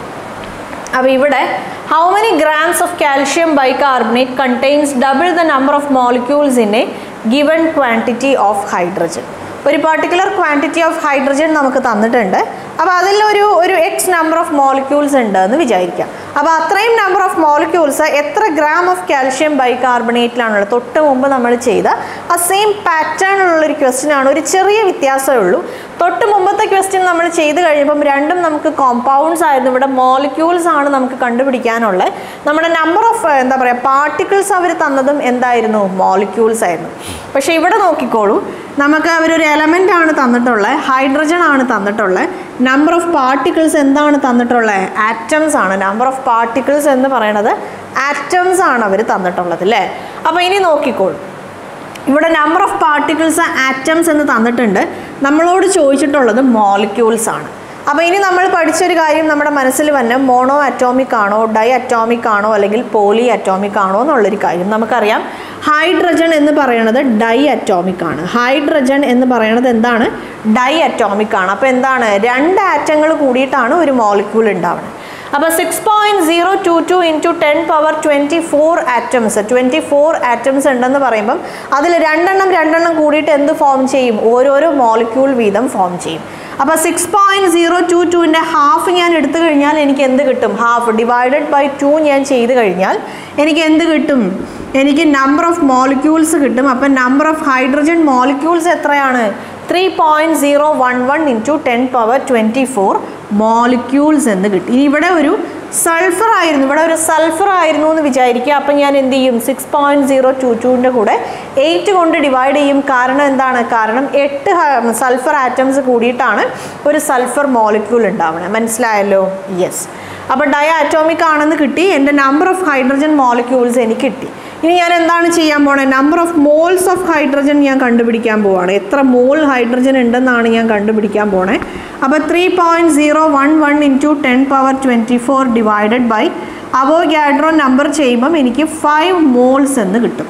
A: അപ്പോൾ ഇവിടെ how many grams of calcium bicarbonate contains double the number of molecules in a given quantity of hydrogen ഒരു particular quantity of hydrogen നമുക്ക് തന്നിട്ടുണ്ട് അപ്പോൾ അതിൽ ഒരു ഒരു എക്സ് നമ്പർ ഓഫ് മോളിക്യൂൾസ് ഉണ്ട് എന്ന് വിചാരിക്കാം അപ്പോൾ അത്രയും നമ്പർ ഓഫ് മോളിക്യൂൾസ് എത്ര ഗ്രാം ഓഫ് കാൽഷ്യം ബൈകാർബണേറ്റിലാണുള്ളത് തൊട്ട് മുമ്പ് നമ്മൾ ചെയ്ത ആ സെയിം പാറ്റേൺ ഉള്ളൊരു ക്വസ്റ്റ്യൻ ആണ് ഒരു ചെറിയ വ്യത്യാസമേ ഉള്ളൂ തൊട്ട് മുമ്പത്തെ ക്വസ്റ്റ്യൻ നമ്മൾ ചെയ്ത് കഴിയുമ്പം രണ്ടും നമുക്ക് കോമ്പൗണ്ട്സ് ആയിരുന്നു ഇവിടെ മോളിക്യൂൾസ് ആണ് നമുക്ക് കണ്ടുപിടിക്കാനുള്ളത് നമ്മുടെ നമ്പർ ഓഫ് എന്താ പറയുക പാർട്ടിക്കിൾസ് അവർ തന്നതും എന്തായിരുന്നു മോളിക്യൂൾസ് ആയിരുന്നു പക്ഷേ ഇവിടെ നോക്കിക്കോളൂ നമുക്ക് അവരൊരു എലമെൻ്റ് ആണ് തന്നിട്ടുള്ളത് ഹൈഡ്രജൻ ആണ് തന്നിട്ടുള്ളത് നമ്പർ ഓഫ് പാർട്ടിക്കിൾസ് എന്താണ് തന്നിട്ടുള്ളത് ആറ്റംസ് ആണ് നമ്പർ ഓഫ് പാർട്ടിക്കിൾസ് എന്ന് പറയുന്നത് ആറ്റംസ് ആണ് അവർ തന്നിട്ടുള്ളത് അല്ലേ അപ്പോൾ ഇനി നോക്കിക്കോളൂ ഇവിടെ നമ്പർ ഓഫ് പാർട്ടിക്കിൾസ് ആറ്റംസ് എന്ന് തന്നിട്ടുണ്ട് നമ്മളോട് ചോദിച്ചിട്ടുള്ളത് മോളിക്യൂൾസ് ആണ് അപ്പോൾ ഇനി നമ്മൾ പഠിച്ചൊരു കാര്യം നമ്മുടെ മനസ്സിൽ വന്നെ മോണോ അറ്റോമിക് ആണോ ഡൈ അറ്റോമിക് ആണോ അല്ലെങ്കിൽ പോലി അറ്റോമിക് ആണോ എന്നുള്ളൊരു കാര്യം നമുക്കറിയാം ഹൈഡ്രജൻ എന്ന് പറയുന്നത് ഡൈ അറ്റോമിക് ആണ് ഹൈഡ്രജൻ എന്ന് പറയുന്നത് എന്താണ് ഡൈ അറ്റോമിക് ആണ് അപ്പോൾ എന്താണ് രണ്ട് ആറ്റങ്ങൾ കൂടിയിട്ടാണ് ഒരു മോളിക്യൂൾ ഉണ്ടാവുന്നത് അപ്പോൾ six point zero two two into ten power twenty four atoms twenty four atoms ഉണ്ടെന്ന് പറയുമ്പം അതിൽ രണ്ടെണ്ണം രണ്ടെണ്ണം കൂടിയിട്ട് എന്ത് ഫോം ചെയ്യും ഓരോരോ മോളിക്യൂൾ വീതം ഫോം ചെയ്യും അപ്പോൾ സിക്സ് പോയിൻറ്റ് സീറോ ടു ടുവിൻ്റെ ഹാഫ് ഞാൻ എടുത്തു കഴിഞ്ഞാൽ എനിക്ക് എന്ത് കിട്ടും ഹാഫ് ഡിവൈഡഡ് ബൈ ടു ഞാൻ ചെയ്ത് കഴിഞ്ഞാൽ എനിക്ക് എന്ത് കിട്ടും എനിക്ക് നമ്പർ ഓഫ് മോളിക്യൂൾസ് കിട്ടും അപ്പം നമ്പർ ഓഫ് ഹൈഡ്രജൻ മോളിക്യൂൾസ് എത്രയാണ് three point zero one one into ten power twenty four molecules എന്ന് കിട്ടി ഇനി ഇവിടെ ഒരു സൾഫർ ആയിരുന്നു ഇവിടെ ഒരു സൾഫർ ആയിരുന്നു എന്ന് വിചാരിക്കുക അപ്പം ഞാൻ എന്ത് ചെയ്യും സിക്സ് പോയിൻറ്റ് സീറോ ടു ടുവിൻ്റെ കൂടെ എയ്റ്റ് കൊണ്ട് ഡിവൈഡ് ചെയ്യും കാരണം എന്താണ് കാരണം എട്ട് സൾഫർ ആറ്റംസ് കൂടിയിട്ടാണ് ഒരു സൾഫർ മോളിക്യൂൾ ഉണ്ടാവുന്നത് മനസ്സിലായല്ലോ യെസ് അപ്പോൾ ഡയ ആറ്റോമിക് ആണെന്ന് കിട്ടി എൻ്റെ നമ്പർ ഓഫ് ഹൈഡ്രജൻ മോളിക്യൂൾസ് എനിക്ക് കിട്ടി ഇനി ഞാൻ എന്താണ് ചെയ്യാൻ പോണേ number of moles of hydrogen ഞാൻ കണ്ടുപിടിക്കാൻ പോവാണ് എത്ര മോൾ ഹൈഡ്രജൻ ഉണ്ടെന്നാണ് ഞാൻ കണ്ടുപിടിക്കാൻ പോണേ അപ്പോൾ three point zero one one into ten power twenty four divided by Avogadro number ചെയ്യുമ്പം എനിക്ക് ഫൈവ് മോൾസ് എന്ന് കിട്ടും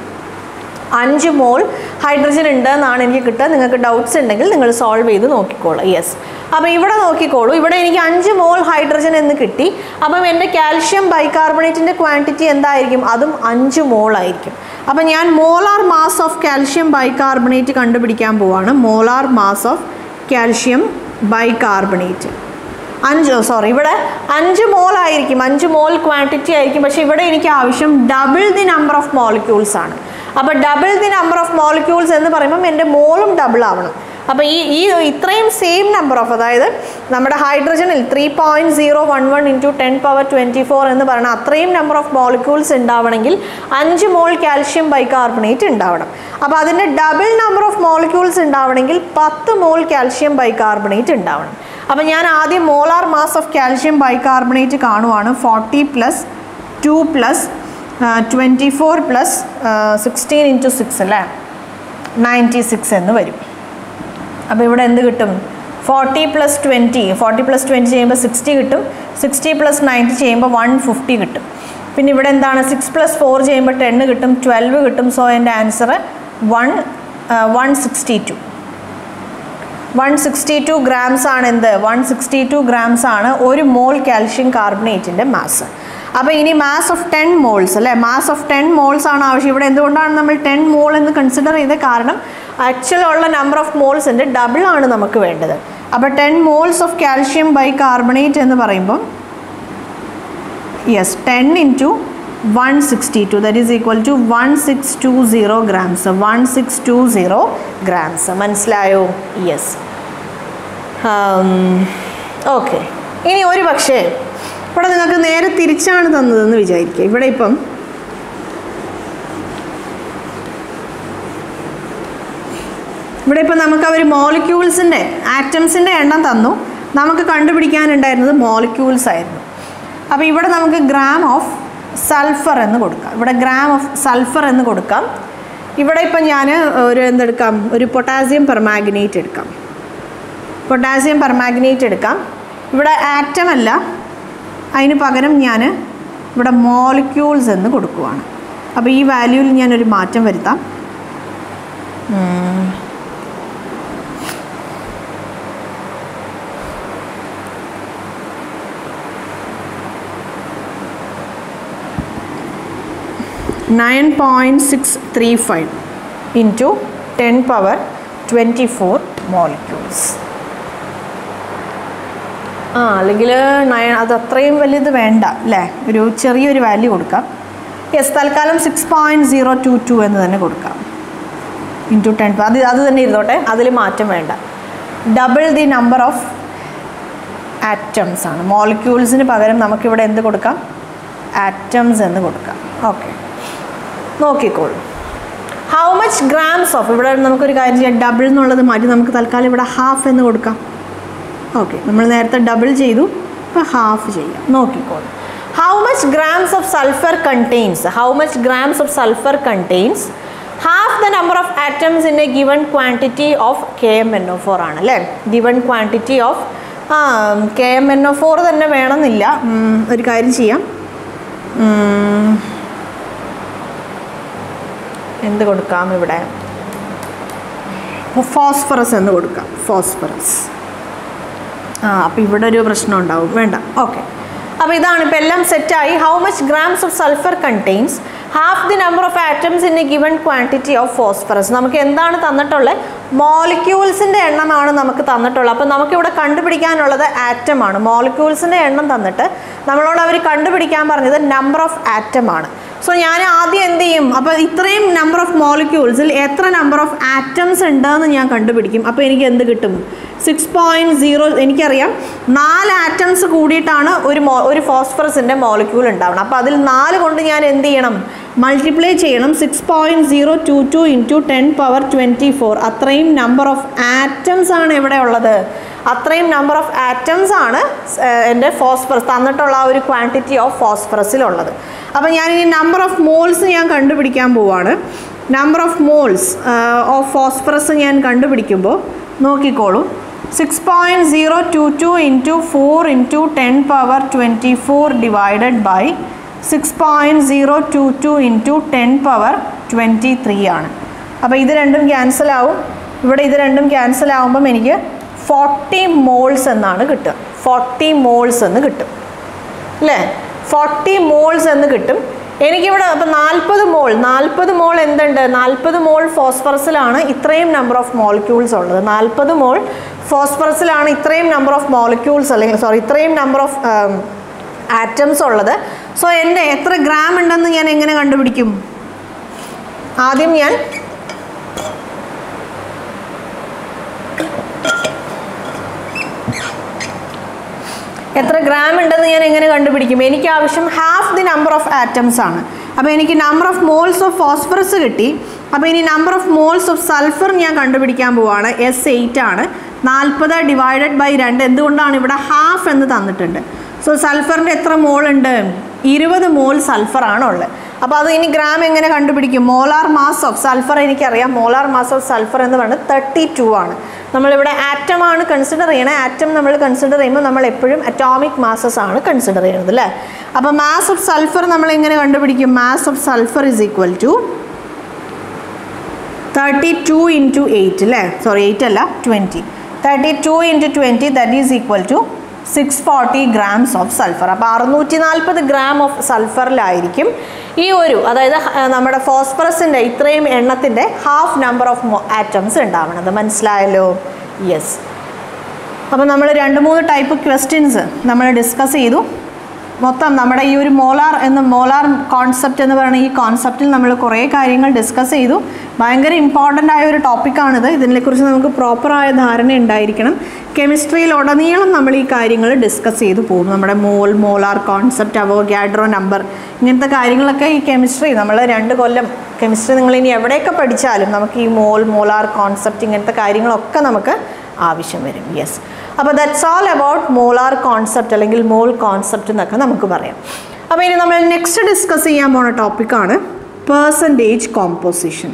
A: അഞ്ച് മോൾ ഹൈഡ്രജൻ ഉണ്ട് എന്നാണ് എനിക്ക് കിട്ടുക നിങ്ങൾക്ക് ഡൗട്ട്സ് ഉണ്ടെങ്കിൽ നിങ്ങൾ സോൾവ് ചെയ്ത് നോക്കിക്കോളൂ യെസ് അപ്പോൾ ഇവിടെ നോക്കിക്കോളൂ ഇവിടെ എനിക്ക് അഞ്ച് മോൾ ഹൈഡ്രജൻ എന്ന് കിട്ടി അപ്പം എൻ്റെ കാൽഷ്യം ബൈകാർബണേറ്റിൻ്റെ ക്വാണ്ടിറ്റി എന്തായിരിക്കും അതും അഞ്ച് മോൾ ആയിരിക്കും അപ്പം ഞാൻ molar mass of calcium bicarbonate കണ്ടുപിടിക്കാൻ പോവാണ് molar mass of calcium bicarbonate അഞ്ച് സോറി ഇവിടെ അഞ്ച് മോൾ ആയിരിക്കും അഞ്ച് മോൾ ക്വാണ്ടിറ്റി ആയിരിക്കും പക്ഷേ ഇവിടെ എനിക്ക് ആവശ്യം double the number of molecules ആണ് അപ്പോൾ double the number of molecules എന്ന് പറയുമ്പം എൻ്റെ മോളും ഡബിൾ ആവണം അപ്പോൾ ഈ ഈ ഇത്രയും സെയിം നമ്പർ ഓഫ് അതായത് നമ്മുടെ ഹൈഡ്രജനിൽ three point zero one one into ten power twenty four എന്ന് പറയുന്ന അത്രയും നമ്പർ ഓഫ് മോളിക്യൂൾസ് ഉണ്ടാവണമെങ്കിൽ അഞ്ച് മോൾ കാൽഷ്യം ബൈകാർബണേറ്റ് ഉണ്ടാവണം അപ്പോൾ അതിൻ്റെ ഡബിൾ നമ്പർ ഓഫ് മോളിക്യൂൾസ് ഉണ്ടാവണമെങ്കിൽ പത്ത് മോൾ കാൽഷ്യം ബൈകാർബണേറ്റ് ഉണ്ടാവണം അപ്പോൾ ഞാൻ ആദ്യം molar mass of calcium bicarbonate കാണുവാണ് forty plus two plus twenty four plus sixteen into six അല്ലേ നയൻറ്റി സിക്സ് എന്ന് വരും അപ്പോൾ ഇവിടെ എന്ത് കിട്ടും forty plus twenty forty plus twenty ചെയ്യുമ്പോൾ സിക്സ്റ്റി കിട്ടും സിക്സ്റ്റി പ്ലസ് നയൻറ്റി ചെയ്യുമ്പോൾ വൺ ഫിഫ്റ്റി കിട്ടും പിന്നെ ഇവിടെ എന്താണ് സിക്സ് പ്ലസ് ഫോർ ചെയ്യുമ്പോൾ ടെന്ന് കിട്ടും ട്വൽവ് കിട്ടും സോ എൻ്റെ answer one one sixty two one sixty two grams ആണ് എന്ത് വൺ സിക്സ്റ്റി ടു ഗ്രാംസ് ആണ് ഒരു മോൾ കാൽഷ്യം കാർബണേറ്റിൻ്റെ മാസ് അപ്പോൾ ഇനി മാസ് ഓഫ് ടെൻ മോൾസ് അല്ലേ മാസ് ഓഫ് ടെൻ മോൾസ് ആണ് ആവശ്യം ഇവിടെ എന്തുകൊണ്ടാണ് നമ്മൾ ടെൻ മോൾ എന്ന് കൺസിഡർ ചെയ്തത് കാരണം ആക്ച്വൽ ഉള്ള നമ്പർ ഓഫ് മോൾസിൻ്റെ ഡബിൾ ആണ് നമുക്ക് വേണ്ടത് അപ്പോൾ ten moles of calcium bicarbonate എന്ന് പറയുമ്പം yes ten into one sixty two that is equal to one six two zero grams one six two zero grams മനസ്സിലായോ യെസ് ഓക്കെ ഇനി ഒരു പക്ഷേ ഇവിടെ നിങ്ങൾക്ക് നേരെ തിരിച്ചാണ് തന്നതെന്ന് വിചാരിക്കുക ഇവിടെ ഇപ്പം ഇവിടെ ഇപ്പം നമുക്ക് അവർ മോളിക്യൂൾസിൻ്റെ ആറ്റംസിൻ്റെ എണ്ണം തന്നു നമുക്ക് കണ്ടുപിടിക്കാനുണ്ടായിരുന്നത് മോളിക്യൂൾസ് ആയിരുന്നു അപ്പോൾ ഇവിടെ നമുക്ക് ഗ്രാം ഓഫ് സൾഫർ എന്ന് കൊടുക്കാം ഇവിടെ ഗ്രാം ഓഫ് സൾഫർ എന്ന് കൊടുക്കാം ഇവിടെ ഇപ്പം ഞാൻ ഒരു എന്തെടുക്കാം ഒരു പൊട്ടാസ്യം പെർമാഗ്നേറ്റ് എടുക്കാം പൊട്ടാസ്യം പെർമാഗ്നേറ്റ് എടുക്കാം ഇവിടെ ആറ്റം അല്ല അതിന് പകരം ഞാൻ ഇവിടെ മോളിക്യൂൾസ് എന്ന് കൊടുക്കുവാണ് അപ്പോൾ ഈ വാല്യൂവിൽ ഞാനൊരു മാറ്റം വരുത്താം ഉം. Nine point six three five into ten power twenty four molecules ആ അല്ലെങ്കിൽ നയൻ അത് അത്രയും വലിയത് വേണ്ട അല്ലേ ഒരു ചെറിയൊരു വാല്യൂ കൊടുക്കാം യെസ് തൽക്കാലം six point zero two two എന്ന് തന്നെ കൊടുക്കാം ഇൻറ്റു ടെൻ അത് അത് തന്നെ ഇരുന്നോട്ടെ അതിൽ മാറ്റം വേണ്ട double the number of atoms ആണ് മോളിക്യൂൾസിന് പകരം നമുക്കിവിടെ എന്ത് കൊടുക്കാം ആറ്റംസ് എന്ന് കൊടുക്കാം ഓക്കെ നോക്കിക്കോളൂ ഹൗ മച്ച് ഗ്രാംസ് ഓഫ് ഇവിടെ നമുക്കൊരു കാര്യം ചെയ്യാം ഡബിൾ എന്നുള്ളത് മാറ്റി നമുക്ക് തൽക്കാലം ഇവിടെ ഹാഫ് എന്ന് കൊടുക്കാം ഓക്കെ നമ്മൾ നേരത്തെ ഡബിൾ ചെയ്തു ഇപ്പോൾ ഹാഫ് ചെയ്യാം നോക്കിക്കോളൂ how much grams of sulphur contains how much grams of sulphur contains half the number of atoms in a given quantity of K M N O four ആണ് അല്ലേ ഗിവൺ ക്വാണ്ടിറ്റി ഓഫ് ആ K M N O four തന്നെ വേണമെന്നില്ല ഉം, ഒരു കാര്യം ചെയ്യാം ഉം, എന്ത് കൊടുക്കാം ഇവിടെ ഫോസ്ഫറസ് എന്ന് കൊടുക്കാം ഫോസ്ഫറസ് ആ അപ്പോൾ ഇവിടെ ഒരു പ്രശ്നം ഉണ്ടാവും വേണ്ട ഓക്കെ അപ്പോൾ ഇതാണ് ഇപ്പോൾ എല്ലാം സെറ്റായി how much grams of sulphur contains half the number of atoms in a given quantity of phosphorus നമുക്ക് എന്താണ് തന്നിട്ടുള്ളത് മോളിക്യൂൾസിൻ്റെ എണ്ണമാണ് നമുക്ക് തന്നിട്ടുള്ളത് അപ്പോൾ നമുക്കിവിടെ കണ്ടുപിടിക്കാനുള്ളത് ആറ്റമാണ് മോളിക്യൂൾസിൻ്റെ എണ്ണം തന്നിട്ട് നമ്മളോട് അവർ കണ്ടുപിടിക്കാൻ പറഞ്ഞത് നമ്പർ ഓഫ് ആറ്റമാണ് സോ ഞാൻ ആദ്യം എന്ത് ചെയ്യും അപ്പോൾ ഇത്രയും നമ്പർ ഓഫ് മോളിക്യൂൾസിൽ എത്ര നമ്പർ ഓഫ് ആറ്റംസ് ഉണ്ടെന്ന് ഞാൻ കണ്ടുപിടിക്കും അപ്പോൾ എനിക്ക് എന്ത് കിട്ടും സിക്സ് പോയിൻറ്റ് സീറോ എനിക്കറിയാം നാല് ആറ്റംസ് കൂടിയിട്ടാണ് ഒരു മോ ഒരു ഫോസ്ഫറസിൻ്റെ മോളിക്യൂൾ ഉണ്ടാവണം അപ്പോൾ അതിൽ നാല് കൊണ്ട് ഞാൻ എന്ത് ചെയ്യണം മൾട്ടിപ്ലൈ ചെയ്യണം six point zero two two into ten power twenty four അത്രയും നമ്പർ ഓഫ് ആറ്റംസ് ആണ് ഇവിടെ ഉള്ളത് അത്രയും നമ്പർ ഓഫ് ആറ്റംസ് ആണ് ഏഹ്, എൻ്റെ ഫോസ്ഫറസ് തന്നിട്ടുള്ള ആ ഒരു ക്വാണ്ടിറ്റി ഓഫ് ഫോസ്ഫറസിലുള്ളത് അപ്പോൾ ഞാൻ ഈ നമ്പർ ഓഫ് മോൾസ് ഞാൻ കണ്ടുപിടിക്കാൻ പോവാണ് number of moles of phosphorus ഞാൻ കണ്ടുപിടിക്കുമ്പോൾ നോക്കിക്കോളൂ six point zero two two into four into ten power twenty four divided by six point zero two two into ten power twenty three ആണ് അപ്പോൾ ഇത് രണ്ടും ക്യാൻസൽ ആവും ഇവിടെ ഇത് രണ്ടും ക്യാൻസൽ ആവുമ്പം എനിക്ക് ഫോർട്ടി മോൾസ് എന്നാണ് കിട്ടുക ഫോർട്ടി മോൾസ് എന്ന് കിട്ടും അല്ലേ ഫോർട്ടി മോൾസ് എന്ന് കിട്ടും എനിക്കിവിടെ അപ്പം നാൽപ്പത് മോൾ നാൽപ്പത് മോൾ എന്തുണ്ട് നാൽപ്പത് മോൾ ഫോസ്ഫറസിലാണ് ഇത്രയും നമ്പർ ഓഫ് മോളിക്യൂൾസ് ഉള്ളത് നാൽപ്പത് മോൾ ഫോസ്ഫറസിലാണ് ഇത്രയും നമ്പർ ഓഫ് മോളിക്യൂൾസ് അല്ലെങ്കിൽ സോറി ഇത്രയും നമ്പർ ഓഫ് ആറ്റംസ് ഉള്ളത് സോ എൻ്റെ എത്ര ഗ്രാം ഉണ്ടെന്ന് ഞാൻ എങ്ങനെ കണ്ടുപിടിക്കും ആദ്യം ഞാൻ എത്ര ഗ്രാം ഉണ്ടെന്ന് ഞാൻ എങ്ങനെ കണ്ടുപിടിക്കും എനിക്ക് ആവശ്യം half the number of atoms ആണ് അപ്പോൾ എനിക്ക് number of moles of phosphorus കിട്ടി അപ്പോൾ ഇനി number of moles of sulphur ഞാൻ കണ്ടുപിടിക്കാൻ പോവാണ് എസ് എയ്റ്റ് ആണ് നാൽപ്പത് ഡിവൈഡഡ് ബൈ രണ്ട് എന്തുകൊണ്ടാണ് ഇവിടെ ഹാഫ് എന്ന് തന്നിട്ടുണ്ട് സോ സൾഫറിൻ്റെ എത്ര മോൾ ഉണ്ട് ഇരുപത് മോൾ സൾഫർ ആണ് ഉള്ളത് അപ്പോൾ അത് ഇനി ഗ്രാം എങ്ങനെ കണ്ടുപിടിക്കും മോളാർ മാസ് ഓഫ് സൾഫർ എനിക്കറിയാം മോളാർ മാസ് ഓഫ് സൾഫർ എന്ന് പറയുന്നത് തേർട്ടി ടു ആണ് നമ്മളിവിടെ ആറ്റം ആണ് കൺസിഡർ ചെയ്യണേ ആറ്റം നമ്മൾ കൺസിഡർ ചെയ്യുമ്പോൾ നമ്മൾ എപ്പോഴും അറ്റോമിക് മാസസ് ആണ് കൺസിഡർ ചെയ്യുന്നത് അല്ലേ അപ്പോൾ മാസ് ഓഫ് സൾഫർ നമ്മൾ എങ്ങനെ കണ്ടുപിടിക്കും mass of sulphur is equal to thirty two into eight അല്ലേ സോറി എയ്റ്റ് അല്ല twenty thirty two into twenty that is equal to six forty grams of sulphur അപ്പോൾ അറുന്നൂറ്റി നാൽപ്പത് ഗ്രാം ഓഫ് സൾഫറിലായിരിക്കും ഈ ഒരു അതായത് ഹ- നമ്മുടെ ഫോസ്ഫറസിൻ്റെ ഇത്രയും എണ്ണത്തിൻ്റെ ഹാഫ് നമ്പർ ഓഫ് ആറ്റംസ് ഉണ്ടാവണത് മനസ്സിലായല്ലോ യെസ് അപ്പോൾ നമ്മൾ രണ്ട് മൂന്ന് ടൈപ്പ് ക്വസ്റ്റ്യൻസ് നമ്മൾ ഡിസ്കസ് ചെയ്തു മൊത്തം നമ്മുടെ ഈ ഒരു മോലാർ എന്ന മോലാർ കോൺസെപ്റ്റ് എന്ന് പറയുന്ന ഈ കോൺസെപ്റ്റിൽ നമ്മൾ കുറേ കാര്യങ്ങൾ ഡിസ്കസ് ചെയ്തു ഭയങ്കര ഇമ്പോർട്ടൻ്റ് ആയ ഒരു ടോപ്പിക്കാണിത് ഇതിനെക്കുറിച്ച് നമുക്ക് പ്രോപ്പറായ ധാരണ ഉണ്ടായിരിക്കണം കെമിസ്ട്രിയിൽ ഉടനീളം നമ്മൾ ഈ കാര്യങ്ങൾ ഡിസ്കസ് ചെയ്തു പോകും നമ്മുടെ മോൾ മോലാർ കോൺസെപ്റ്റ് അവോഗ്യാഡ്രോ നമ്പർ ഇങ്ങനത്തെ കാര്യങ്ങളൊക്കെ ഈ കെമിസ്ട്രി നമ്മൾ രണ്ട് കൊല്ലം കെമിസ്ട്രി നിങ്ങൾ ഇനി എവിടെയൊക്കെ പഠിച്ചാലും നമുക്ക് ഈ മോൾ മോലാർ കോൺസെപ്റ്റ് ഇങ്ങനത്തെ കാര്യങ്ങളൊക്കെ നമുക്ക് ആവശ്യം വരും യെസ് അപ്പോൾ that's all about molar concept അല്ലെങ്കിൽ മോൾ കോൺസെപ്റ്റ് എന്നൊക്കെ നമുക്ക് പറയാം അപ്പോൾ ഇനി നമ്മൾ നെക്സ്റ്റ് ഡിസ്കസ് ചെയ്യാൻ പോണ ടോപ്പിക്കാണ് percentage composition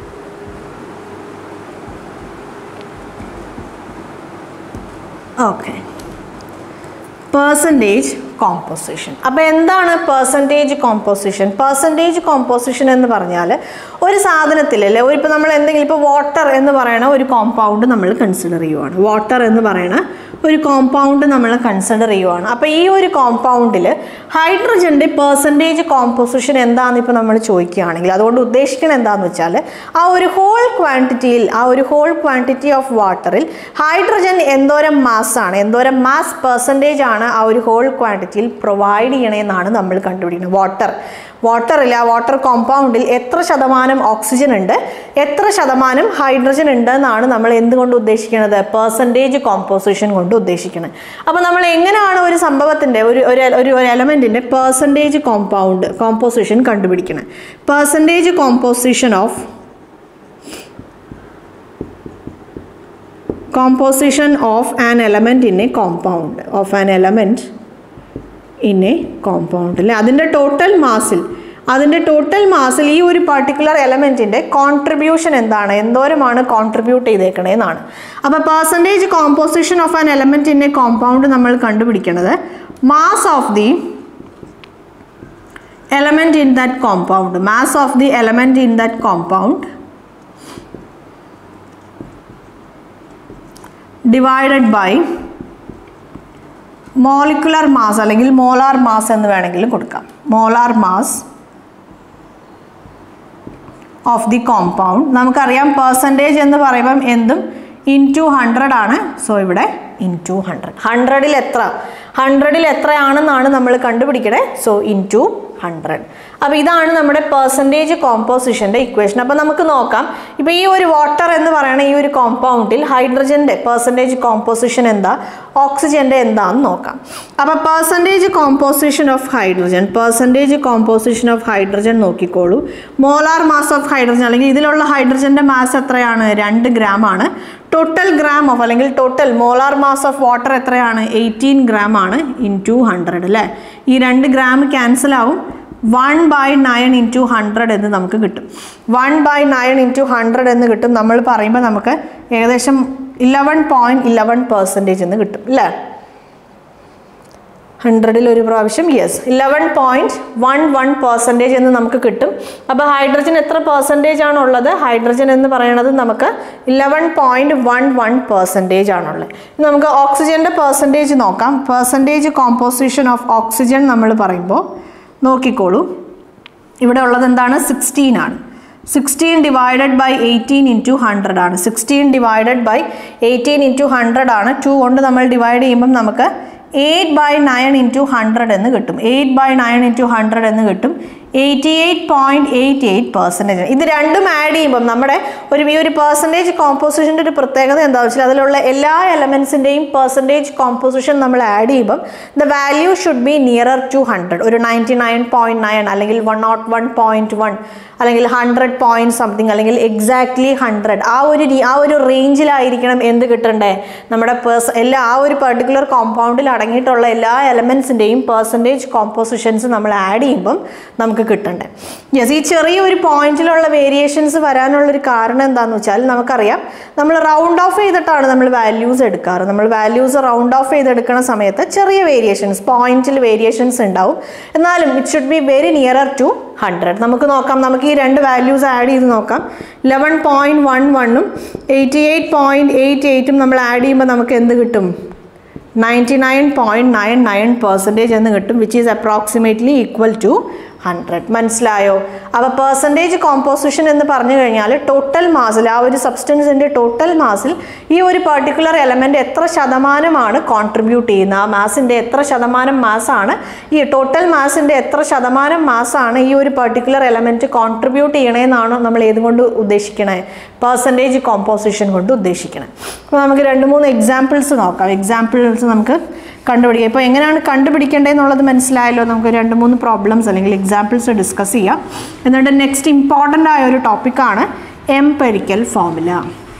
A: okay percentage composition അപ്പോൾ എന്താണ് പേഴ്സൻറ്റേജ് കോമ്പോസിഷൻ പേഴ്സൻറ്റേജ് കോമ്പോസിഷൻ എന്ന് പറഞ്ഞാൽ ഒരു സാധനത്തിൽ അല്ലെ ഒരു ഇപ്പോൾ നമ്മൾ എന്തെങ്കിലും ഇപ്പോൾ വാട്ടർ എന്ന് പറയണ ഒരു കോമ്പൗണ്ട് നമ്മൾ കൺസിഡർ ചെയ്യുവാണ് വാട്ടർ എന്ന് പറയണ ഒരു കോമ്പൗണ്ട് നമ്മൾ കൺസിഡർ ചെയ്യുവാണ് അപ്പോൾ ഈ ഒരു കോമ്പൗണ്ടിൽ ഹൈഡ്രജൻ്റെ പേഴ്സൻറ്റേജ് കോമ്പോസിഷൻ എന്താണെന്ന് ഇപ്പോൾ നമ്മൾ ചോദിക്കുകയാണെങ്കിൽ അതുകൊണ്ട് ഉദ്ദേശിക്കുന്നത് എന്താണെന്ന് വെച്ചാൽ ആ ഒരു ഹോൾ ക്വാണ്ടിറ്റിയിൽ ആ ഒരു ഹോൾ ക്വാണ്ടിറ്റി ഓഫ് വാട്ടറിൽ ഹൈഡ്രജൻ എന്തോരം മാസ്സാണ് എന്തോരം മാസ് പെർസെൻറ്റേജ് ആണ് ആ ഒരു ഹോൾ ക്വാണ്ടിറ്റിയിൽ പ്രൊവൈഡ് ചെയ്യണമെന്നാണ് നമ്മൾ കണ്ടുപിടിക്കുന്നത് വാട്ടർ വാട്ടറിൽ ആ വാട്ടർ കോമ്പൗണ്ടിൽ എത്ര ശതമാനം ഓക്സിജൻ ഉണ്ട് എത്ര ശതമാനം ഹൈഡ്രജൻ ഉണ്ട് എന്നാണ് നമ്മൾ എന്തുകൊണ്ട് ഉദ്ദേശിക്കുന്നത് പെർസെൻറ്റേജ് കോമ്പോസിഷൻ കൊണ്ട് ഉദ്ദേശിക്കുന്നത് അപ്പോൾ നമ്മൾ എങ്ങനെയാണ് ഒരു സംഭവത്തിൻ്റെ ഒരു ഒരു ഒരു ഒരു എലമെൻറ്റിൻ്റെ പെർസെൻറ്റേജ് കോമ്പൗണ്ട് കോമ്പോസിഷൻ കണ്ടുപിടിക്കുന്നത് percentage composition of composition of an element in a compound of an element in a compound അല്ലേ അതിൻ്റെ ടോട്ടൽ മാസിൽ അതിൻ്റെ ടോട്ടൽ മാസിൽ ഈ ഒരു പർട്ടിക്കുലർ എലമെൻറ്റിൻ്റെ കോൺട്രിബ്യൂഷൻ എന്താണ് എന്തോരമാണ് കോൺട്രിബ്യൂട്ട് ചെയ്തേക്കണേന്നാണ് അപ്പോൾ percentage composition of an element in a compound നമ്മൾ കണ്ടുപിടിക്കുന്നത് mass of the element in that compound mass of the element in that compound divided by molecular mass അല്ലെങ്കിൽ molar mass എന്ന് വേണമെങ്കിലും കൊടുക്കാം molar mass of the compound നമുക്കറിയാം percentage എന്ന് പറയുമ്പം എന്തും ഇൻ ടു ഹൺഡ്രഡ് ആണ് സോ ഇവിടെ ഇൻ ടു ഹൺഡ്രഡ് ഹൺഡ്രഡിൽ എത്ര ഹൺഡ്രഡിൽ എത്രയാണെന്നാണ് നമ്മൾ കണ്ടുപിടിക്കണേ സോ ഇൻ ടു ഹൺഡ്രഡ് അപ്പോൾ ഇതാണ് നമ്മുടെ പെർസെൻറ്റേജ് കോമ്പോസിഷൻ്റെ ഇക്വേഷൻ അപ്പോൾ നമുക്ക് നോക്കാം ഇപ്പോൾ ഈ ഒരു വാട്ടർ എന്ന് പറയുന്ന ഈ ഒരു കോമ്പൗണ്ടിൽ ഹൈഡ്രജൻ്റെ പെർസെൻറ്റേജ് കോമ്പോസിഷൻ എന്താ ഓക്സിജൻ്റെ എന്താണെന്ന് നോക്കാം അപ്പോൾ percentage composition of hydrogen percentage composition of hydrogen നോക്കിക്കോളൂ മോളാർ മാസ് ഓഫ് ഹൈഡ്രജൻ അല്ലെങ്കിൽ ഇതിലുള്ള ഹൈഡ്രജൻ്റെ മാസ് എത്രയാണ് രണ്ട് ഗ്രാം ആണ് ടോട്ടൽ ഗ്രാം ഓഫ് അല്ലെങ്കിൽ total molar mass of water എത്രയാണ് എയ്റ്റീൻ ഗ്രാം ആണ് ഇൻ ടു ഹൺഡ്രഡ് അല്ലേ ഈ രണ്ട് ഗ്രാം ക്യാൻസൽ ആവും one by nine into hundred എന്ന് നമുക്ക് കിട്ടും one by nine into hundred എന്ന് കിട്ടും നമ്മൾ പറയുമ്പോൾ നമുക്ക് ഏകദേശം ഇലവൻ പോയിൻറ്റ് ഇലവൻ പെർസെൻറ്റേജ് എന്ന് കിട്ടും അല്ലേ ഹൺഡ്രഡിൽ ഒരു പ്രാവശ്യം yes eleven point one one percentage എന്ന് നമുക്ക് കിട്ടും അപ്പോൾ ഹൈഡ്രജൻ എത്ര പെർസെൻറ്റേജ് ആണുള്ളത് ഹൈഡ്രജൻ എന്ന് പറയുന്നത് നമുക്ക് eleven point one one percentage ആണുള്ളത് ഇനി നമുക്ക് ഓക്സിജൻ്റെ പെർസെൻറ്റേജ് നോക്കാം പെർസെൻറ്റേജ് കോമ്പോസിഷൻ ഓഫ് ഓക്സിജൻ നമ്മൾ പറയുമ്പോൾ നോക്കിക്കോളൂ ഇവിടെ ഉള്ളത് എന്താണ് സിക്സ്റ്റീൻ ആണ് sixteen divided by eighteen into hundred ആണ് sixteen divided by eighteen into hundred ആണ് ടു കൊണ്ട് നമ്മൾ ഡിവൈഡ് ചെയ്യുമ്പം നമുക്ക് eight by nine into hundred എന്ന് കിട്ടും eight by nine into hundred എന്ന് കിട്ടും eighty eight point eight eight percentage ഇത് രണ്ടും ആഡ് ചെയ്യുമ്പം നമ്മുടെ ഒരു ഈ ഒരു പെർസെൻറ്റേജ് കോമ്പോസിഷൻ്റെ ഒരു പ്രത്യേകത എന്താണെന്ന് വെച്ചാൽ അതിലുള്ള എല്ലാ എലമെൻസിൻ്റെയും പെർസെൻറ്റേജ് കോമ്പോസിഷൻ നമ്മൾ ആഡ് ചെയ്യുമ്പം the value should be nearer to hundred ഒരു നയൻറ്റി നയൻ പോയിൻറ്റ് നയൻ അല്ലെങ്കിൽ one naught one point one അല്ലെങ്കിൽ ഹൺഡ്രഡ് പോയിൻറ്റ് സംതിങ് അല്ലെങ്കിൽ എക്സാക്ട്ലി ഹൺഡ്രഡ് ആ ഒരു രീ- ആ ഒരു റേഞ്ചിലായിരിക്കണം എന്ത് കിട്ടണ്ടേ നമ്മുടെ പേഴ്സ് എല്ലാ ആ ഒരു പെർട്ടിക്കുലർ കോമ്പൗണ്ടിൽ അടങ്ങിയിട്ടുള്ള എല്ലാ എലമെൻസിൻ്റെയും പെർസെൻറ്റേജ് കോമ്പോസിഷൻസ് നമ്മൾ ആഡ് ചെയ്യുമ്പം നമുക്ക് കിട്ടണ്ടേ യെസ് ഈ ചെറിയൊരു പോയിന്റിലുള്ള വേരിയേഷൻസ് വരാനുള്ളൊരു കാരണം എന്താണെന്ന് വെച്ചാൽ നമുക്കറിയാം നമ്മൾ റൗണ്ട് ഓഫ് ചെയ്തിട്ടാണ് നമ്മൾ വാല്യൂസ് എടുക്കാറ് നമ്മൾ വാല്യൂസ് റൗണ്ട് ഓഫ് ചെയ്തെടുക്കുന്ന സമയത്ത് ചെറിയ വേരിയേഷൻസ് പോയിന്റിൽ വേരിയേഷൻസ് ഉണ്ടാവും എന്നാലും it should be very nearer to hundred നമുക്ക് നോക്കാം നമുക്ക് ഈ രണ്ട് വാല്യൂസ് ആഡ് ചെയ്ത് നോക്കാം ലെവൻ പോയിൻറ്റ് വൺ വണ്ണും എയ്റ്റി എയ്റ്റ് പോയിൻറ്റ് എയ്റ്റ് എയ്റ്റും നമ്മൾ ആഡ് ചെയ്യുമ്പോൾ നമുക്ക് എന്ത് കിട്ടും ninety nine point nine nine percentage എന്ന് കിട്ടും which is approximately equal to hundred മനസ്സിലായോ അപ്പോൾ പെർസെൻറ്റേജ് കോമ്പോസിഷൻ എന്ന് പറഞ്ഞു കഴിഞ്ഞാൽ ടോട്ടൽ മാസിൽ ആ ഒരു സബ്സ്റ്റൻസിൻ്റെ ടോട്ടൽ മാസിൽ ഈ ഒരു പർട്ടിക്കുലർ എലമെൻ്റ് എത്ര ശതമാനമാണ് കോൺട്രിബ്യൂട്ട് ചെയ്യുന്നത് ആ മാസിൻ്റെ എത്ര ശതമാനം മാസാണ് ഈ ടോട്ടൽ മാസിൻ്റെ എത്ര ശതമാനം മാസാണ് ഈ ഒരു പർട്ടിക്കുലർ എലമെൻറ്റ് കോൺട്രിബ്യൂട്ട് ചെയ്യണേന്നാണോ നമ്മൾ ഏതുകൊണ്ട് ഉദ്ദേശിക്കണേ പെർസെൻറ്റേജ് കോമ്പോസിഷൻ കൊണ്ട് ഉദ്ദേശിക്കണേ അപ്പോൾ നമുക്ക് രണ്ട് മൂന്ന് എക്സാമ്പിൾസ് നോക്കാം എക്സാമ്പിൾസ് നമുക്ക് കണ്ടുപിടിക്കാം ഇപ്പോൾ എങ്ങനെയാണ് കണ്ടുപിടിക്കേണ്ടതെന്നുള്ളത് മനസ്സിലായല്ലോ നമുക്ക് രണ്ട് മൂന്ന് പ്രോബ്ലംസ് അല്ലെങ്കിൽ എക്സാമ്പിൾസ് ഡിസ്കസ് ചെയ്യാം എന്നിട്ട് നെക്സ്റ്റ് ഇമ്പോർട്ടൻ്റ് ആയ ഒരു ടോപ്പിക്കാണ് എംപെരിക്കൽ ഫോർമുല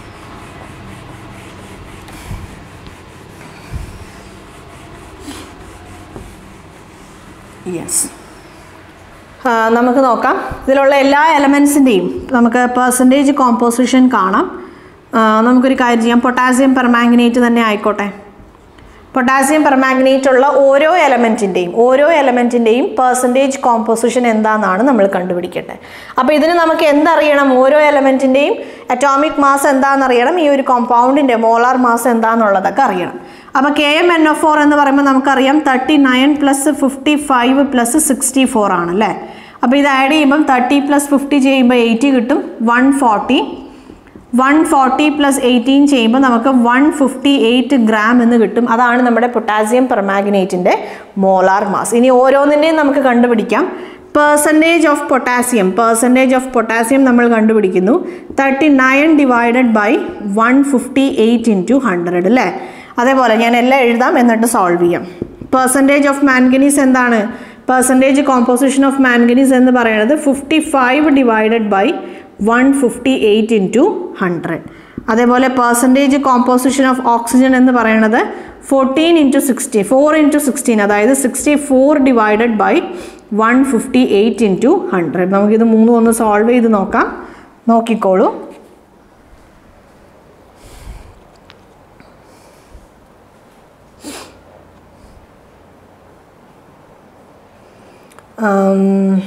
A: യെസ് നമുക്ക് നോക്കാം ഇതിലുള്ള എല്ലാ എലമെൻസിൻ്റെയും നമുക്ക് പെർസെൻറ്റേജ് കോമ്പോസിഷൻ കാണാം ആ, നമുക്കൊരു കാര്യം ചെയ്യാം പൊട്ടാസ്യം പെർമാംഗനേറ്റ് തന്നെ ആയിക്കോട്ടെ പൊട്ടാസ്യം പെർമാംഗനേറ്റ് ഉള്ള ഓരോ എലമെൻറ്റിൻ്റെയും ഓരോ എലമെൻറ്റിൻ്റെയും പെർസെൻറ്റേജ് കോമ്പോസിഷൻ എന്താണെന്നാണ് നമ്മൾ കണ്ടുപിടിക്കട്ടെ അപ്പോൾ ഇതിന് നമുക്ക് എന്തറിയണം ഓരോ എലമെൻറ്റിൻ്റെയും അറ്റോമിക് മാസ് എന്താണെന്നറിയണം ഈ ഒരു കോമ്പൗണ്ടിൻ്റെ മോളാർ മാസ് എന്താണെന്നുള്ളതൊക്കെ അറിയണം അപ്പോൾ K M N O four എന്ന് പറയുമ്പോൾ നമുക്കറിയാം thirty nine plus fifty five plus sixty four ആണ് അല്ലേ അപ്പോൾ ഇത് ആഡ് ചെയ്യുമ്പം തേർട്ടി പ്ലസ് ഫിഫ്റ്റി ചെയ്യുമ്പോൾ എയ്റ്റി കിട്ടും one forty one forty plus eighteen ചെയ്യുമ്പോൾ നമുക്ക് വൺ ഫിഫ്റ്റി എയ്റ്റ് ഗ്രാം എന്ന് കിട്ടും അതാണ് നമ്മുടെ പൊട്ടാസ്യം പെർമാഗ്നേറ്റിൻ്റെ മോളാർ മാസ് ഇനി ഓരോന്നിൻ്റെയും നമുക്ക് കണ്ടുപിടിക്കാം percentage of potassium percentage of potassium നമ്മൾ കണ്ടുപിടിക്കുന്നു thirty nine divided by one fifty eight into hundred അല്ലേ അതേപോലെ ഞാൻ എല്ലാം എഴുതാം എന്നിട്ട് സോൾവ് ചെയ്യാം പേഴ്സൻറ്റേജ് ഓഫ് മാൻഗനീസ് എന്താണ് പെർസെൻറ്റേജ് കോമ്പോസിഷൻ ഓഫ് മാൻഗനീസ് എന്ന് പറയുന്നത് fifty five divided by one fifty eight into hundred അതേപോലെ പെർസെൻറ്റേജ് കോമ്പോസിഷൻ ഓഫ് ഓക്സിജൻ എന്ന് പറയുന്നത് fourteen into sixty four into sixteen അതായത് sixty four divided by one fifty eight into hundred നമുക്കിത് മൂന്നും ഒന്ന് solve ചെയ്ത് നോക്കാം നോക്കിക്കോളൂ um,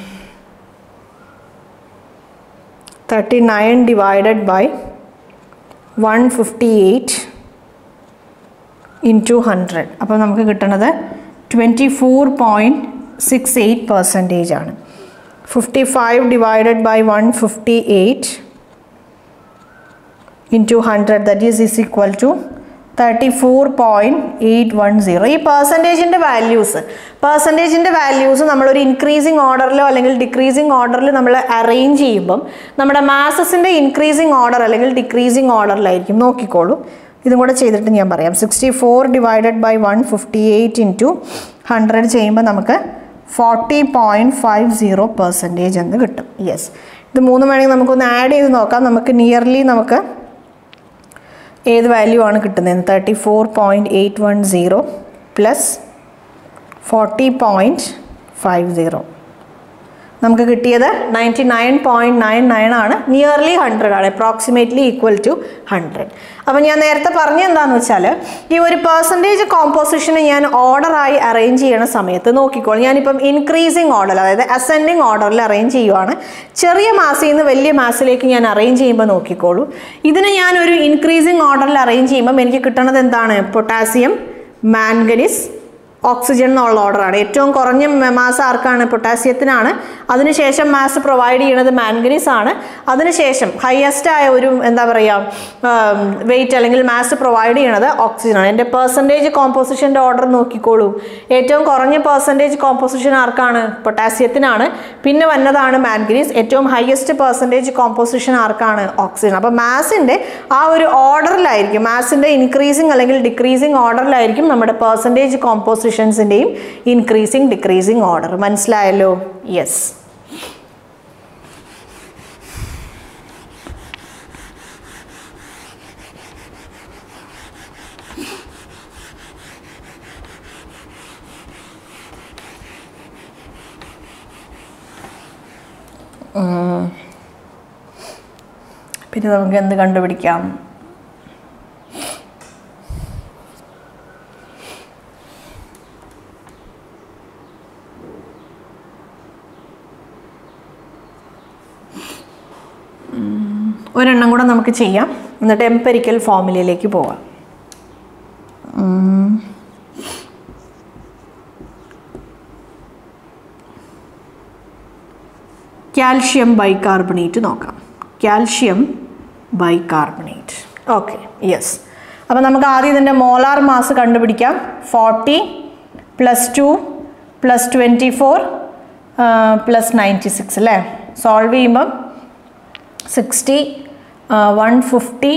A: 39 divided by 158 into hundred അപ്പോൾ നമുക്ക് കിട്ടുന്നത് twenty four point six eight percentage ആണ് fifty five divided by one fifty eight into hundred that is is equal to thirty four point eight one zero ഈ പെർസെൻറ്റേജിൻ്റെ values പെർസെൻറ്റേജിൻ്റെ values നമ്മളൊരു increasing ഓർഡറിലോ അല്ലെങ്കിൽ ഡിക്രീസിങ് ഓർഡറിൽ നമ്മൾ അറേഞ്ച് ചെയ്യുമ്പം നമ്മുടെ മാസസിൻ്റെ ഇൻക്രീസിങ് ഓർഡർ അല്ലെങ്കിൽ ഡിക്രീസിങ് ഓർഡറിലായിരിക്കും നോക്കിക്കോളൂ ഇതും കൂടെ ചെയ്തിട്ട് ഞാൻ പറയാം sixty four divided by one fifty eight into hundred ചെയ്യുമ്പോൾ നമുക്ക് forty point five zero percentage എന്ന് കിട്ടും യെസ് ഇത് മൂന്ന് വേണമെങ്കിൽ നമുക്കൊന്ന് ആഡ് ചെയ്ത് നോക്കാം നമുക്ക് നിയർലി നമുക്ക് ഏത് വാല്യൂ ആണ് കിട്ടുന്നത് thirty four point eight one zero plus forty point five zero നമുക്ക് കിട്ടിയത് ninety nine point nine nine ആണ് നിയർലി ഹൺഡ്രഡ് ആണ് അപ്രോക്സിമേറ്റ്ലി ഈക്വൽ ടു ഹൺഡ്രഡ് അപ്പോൾ ഞാൻ നേരത്തെ പറഞ്ഞ എന്താണെന്ന് വെച്ചാൽ ഈ ഒരു പെർസെൻറ്റേജ് കോമ്പോസിഷന് ഞാൻ ഓർഡറായി അറേഞ്ച് ചെയ്യണ സമയത്ത് നോക്കിക്കോളൂ ഞാനിപ്പം ഇൻക്രീസിങ് ഓർഡർ അതായത് അസെൻഡിങ് ഓർഡറിൽ അറേഞ്ച് ചെയ്യുവാണ് ചെറിയ മാസിൽ നിന്ന് വലിയ മാസിലേക്ക് ഞാൻ അറേഞ്ച് ചെയ്യുമ്പോൾ നോക്കിക്കോളൂ ഇതിന് ഞാൻ ഒരു ഇൻക്രീസിങ് ഓർഡറിൽ അറേഞ്ച് ചെയ്യുമ്പം എനിക്ക് കിട്ടണത് എന്താണ് പൊട്ടാസ്യം മാൻഗനീസ് ഓക്സിജൻ എന്നുള്ള ഓർഡറാണ് ഏറ്റവും കുറഞ്ഞ മാസ് ആർക്കാണ് പൊട്ടാസ്യത്തിനാണ് അതിനുശേഷം മാസ് പ്രൊവൈഡ് ചെയ്യുന്നത് മാൻഗനീസ് ആണ് അതിനുശേഷം ഹയസ്റ്റ് ആയ ഒരു എന്താ പറയുക വെയിറ്റ് അല്ലെങ്കിൽ മാസ് പ്രൊവൈഡ് ചെയ്യണത് ഓക്സിജൻ ആണ് എൻ്റെ പെർസെൻറ്റേജ് കോമ്പോസിഷൻ്റെ ഓർഡർ നോക്കിക്കോളൂ ഏറ്റവും കുറഞ്ഞ പെർസെൻറ്റേജ് കോമ്പോസിഷൻ ആർക്കാണ് പൊട്ടാസ്യത്തിനാണ് പിന്നെ വന്നതാണ് മാൻഗനീസ് ഏറ്റവും ഹയസ്റ്റ് പെർസെൻറ്റേജ് കോമ്പോസിഷൻ ആർക്കാണ് ഓക്സിജൻ അപ്പോൾ മാസിൻ്റെ ആ ഒരു ഓർഡറിലായിരിക്കും മാസിൻ്റെ ഇൻക്രീസിങ് അല്ലെങ്കിൽ ഡിക്രീസിങ് ഓർഡറിലായിരിക്കും നമ്മുടെ പെർസെൻറ്റേജ് കോമ്പോസിഷൻസിൻ്റെയും ഇൻക്രീസിങ് ഡിക്രീസിങ് ഓർഡർ മനസ്സിലായല്ലോ യെസ് പിന്നെ നമുക്ക് എന്ത് കണ്ടുപിടിക്കാം ഉം, ഒരെണ്ണം കൂടെ നമുക്ക് ചെയ്യാം എന്നിട്ട് എംപെരിക്കൽ ഫോമിലയിലേക്ക് പോവാം ഉം. കാൽഷ്യം ബൈകാർബണേറ്റ് നോക്കാം കാൽഷ്യം ബൈകാർബണേറ്റ് ഓക്കെ യെസ് അപ്പോൾ നമുക്ക് ആദ്യം ഇതിൻ്റെ മോളാർ മാസ് കണ്ടുപിടിക്കാം forty plus two plus twenty four plus ninety six അല്ലേ സോൾവ് ചെയ്യുമ്പം sixty one fifty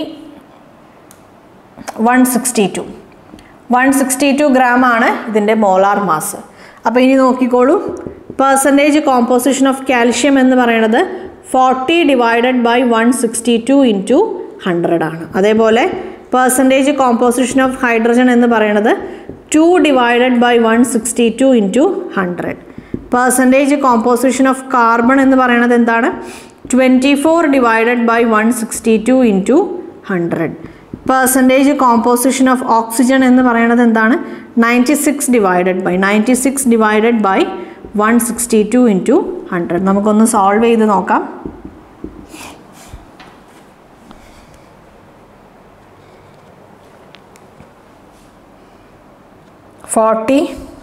A: one sixty two one sixty two gram ആണ് ഇതിൻ്റെ മോളാർ മാസ് അപ്പോൾ ഇനി നോക്കിക്കോളൂ പെർസെൻറ്റേജ് കോമ്പോസിഷൻ ഓഫ് കാൽഷ്യം എന്ന് പറയുന്നത് forty divided by one sixty two into hundred ആണ് അതേപോലെ പെർസെൻറ്റേജ് കോമ്പോസിഷൻ ഓഫ് ഹൈഡ്രജൻ എന്ന് പറയുന്നത് two divided by one sixty two into hundred percentage composition of carbon എന്ന് പറയുന്നത് എന്താണ് twenty four divided by one sixty two into hundred percentage composition of oxygen എന്ന് പറയുന്നത് എന്താണ് ninety six divided by ninety six divided by one sixty two into hundred നമുക്കൊന്ന് solve ചെയ്ത് നോക്കാം forty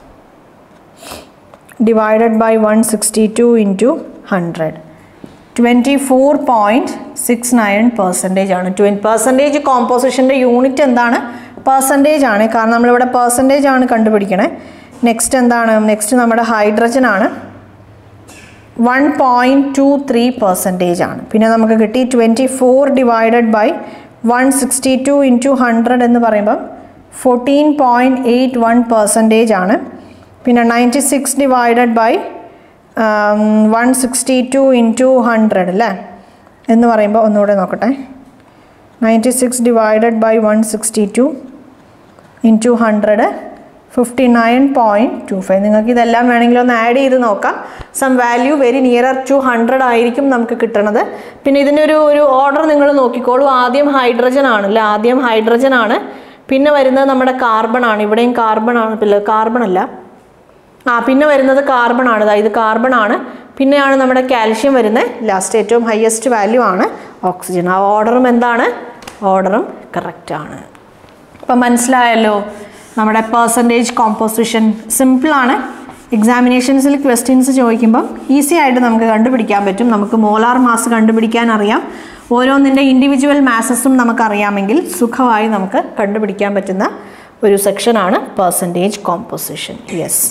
A: divided by one sixty two into hundred twenty four point six nine percentage ആണ് ട്വൻ percentage കോമ്പോസിഷൻ്റെ unit എന്താണ് പെർസെൻറ്റേജ് ആണ് കാരണം നമ്മളിവിടെ പെർസെൻറ്റേജ് ആണ് കണ്ടുപിടിക്കണേ നെക്സ്റ്റ് എന്താണ് നെക്സ്റ്റ് നമ്മുടെ ഹൈഡ്രജൻ ആണ് one point two three percentage ആണ് പിന്നെ നമുക്ക് കിട്ടി twenty four divided by one sixty two into hundred എന്ന് പറയുമ്പം fourteen point eight one percentage ആണ് പിന്നെ ninety six divided by one sixty two into hundred അല്ലേ എന്ന് പറയുമ്പോൾ ഒന്നുകൂടെ നോക്കട്ടെ ninety six divided by one sixty two into hundred fifty nine point two five നിങ്ങൾക്ക് ഇതെല്ലാം വേണമെങ്കിൽ ഒന്ന് ആഡ് ചെയ്ത് നോക്കാം sum value very nearer to hundred ആയിരിക്കും നമുക്ക് കിട്ടണത് പിന്നെ ഇതിൻ്റെ ഒരു ഒരു ഓർഡർ നിങ്ങൾ നോക്കിക്കോളൂ ആദ്യം ഹൈഡ്രജൻ ആണ് അല്ലേ ആദ്യം ഹൈഡ്രജൻ ആണ് പിന്നെ വരുന്നത് നമ്മുടെ കാർബൺ ആണ് ഇവിടെയും കാർബൺ ആണ് പിന്നെ കാർബൺ അല്ല ആ പിന്നെ വരുന്നത് കാർബൺ ആണ് അതായത് കാർബൺ ആണ് പിന്നെയാണ് നമ്മുടെ കാൽഷ്യം വരുന്നത് ലാസ്റ്റ് ഏറ്റവും ഹയസ്റ്റ് വാല്യൂ ആണ് ഓക്സിജൻ ആ ഓർഡറും എന്താണ് ഓർഡറും കറക്റ്റ് ആണ് അപ്പം മനസ്സിലായല്ലോ നമ്മുടെ പേഴ്സൻറ്റേജ് കോമ്പോസിഷൻ സിമ്പിളാണ് എക്സാമിനേഷൻസിൽ ക്വസ്റ്റ്യൻസ് ചോദിക്കുമ്പം ഈസി ആയിട്ട് നമുക്ക് കണ്ടുപിടിക്കാൻ പറ്റും നമുക്ക് മോലാർ മാസ് കണ്ടുപിടിക്കാൻ അറിയാം ഓരോന്നിൻ്റെ ഇൻഡിവിജ്വൽ മാസസും നമുക്കറിയാമെങ്കിൽ സുഖമായി നമുക്ക് കണ്ടുപിടിക്കാൻ പറ്റുന്ന ഒരു സെക്ഷനാണ് പേഴ്സൻറ്റേജ് കോമ്പോസിഷൻ യെസ്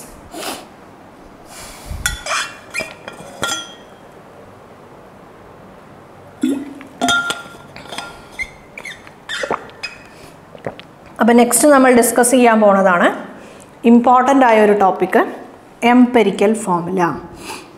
A: അപ്പോൾ നെക്സ്റ്റ് നമ്മൾ ഡിസ്കസ് ചെയ്യാൻ പോണതാണ് ഇമ്പോർട്ടൻ്റ് ആയ ഒരു ടോപ്പിക്ക് എംപെരിക്കൽ ഫോമുല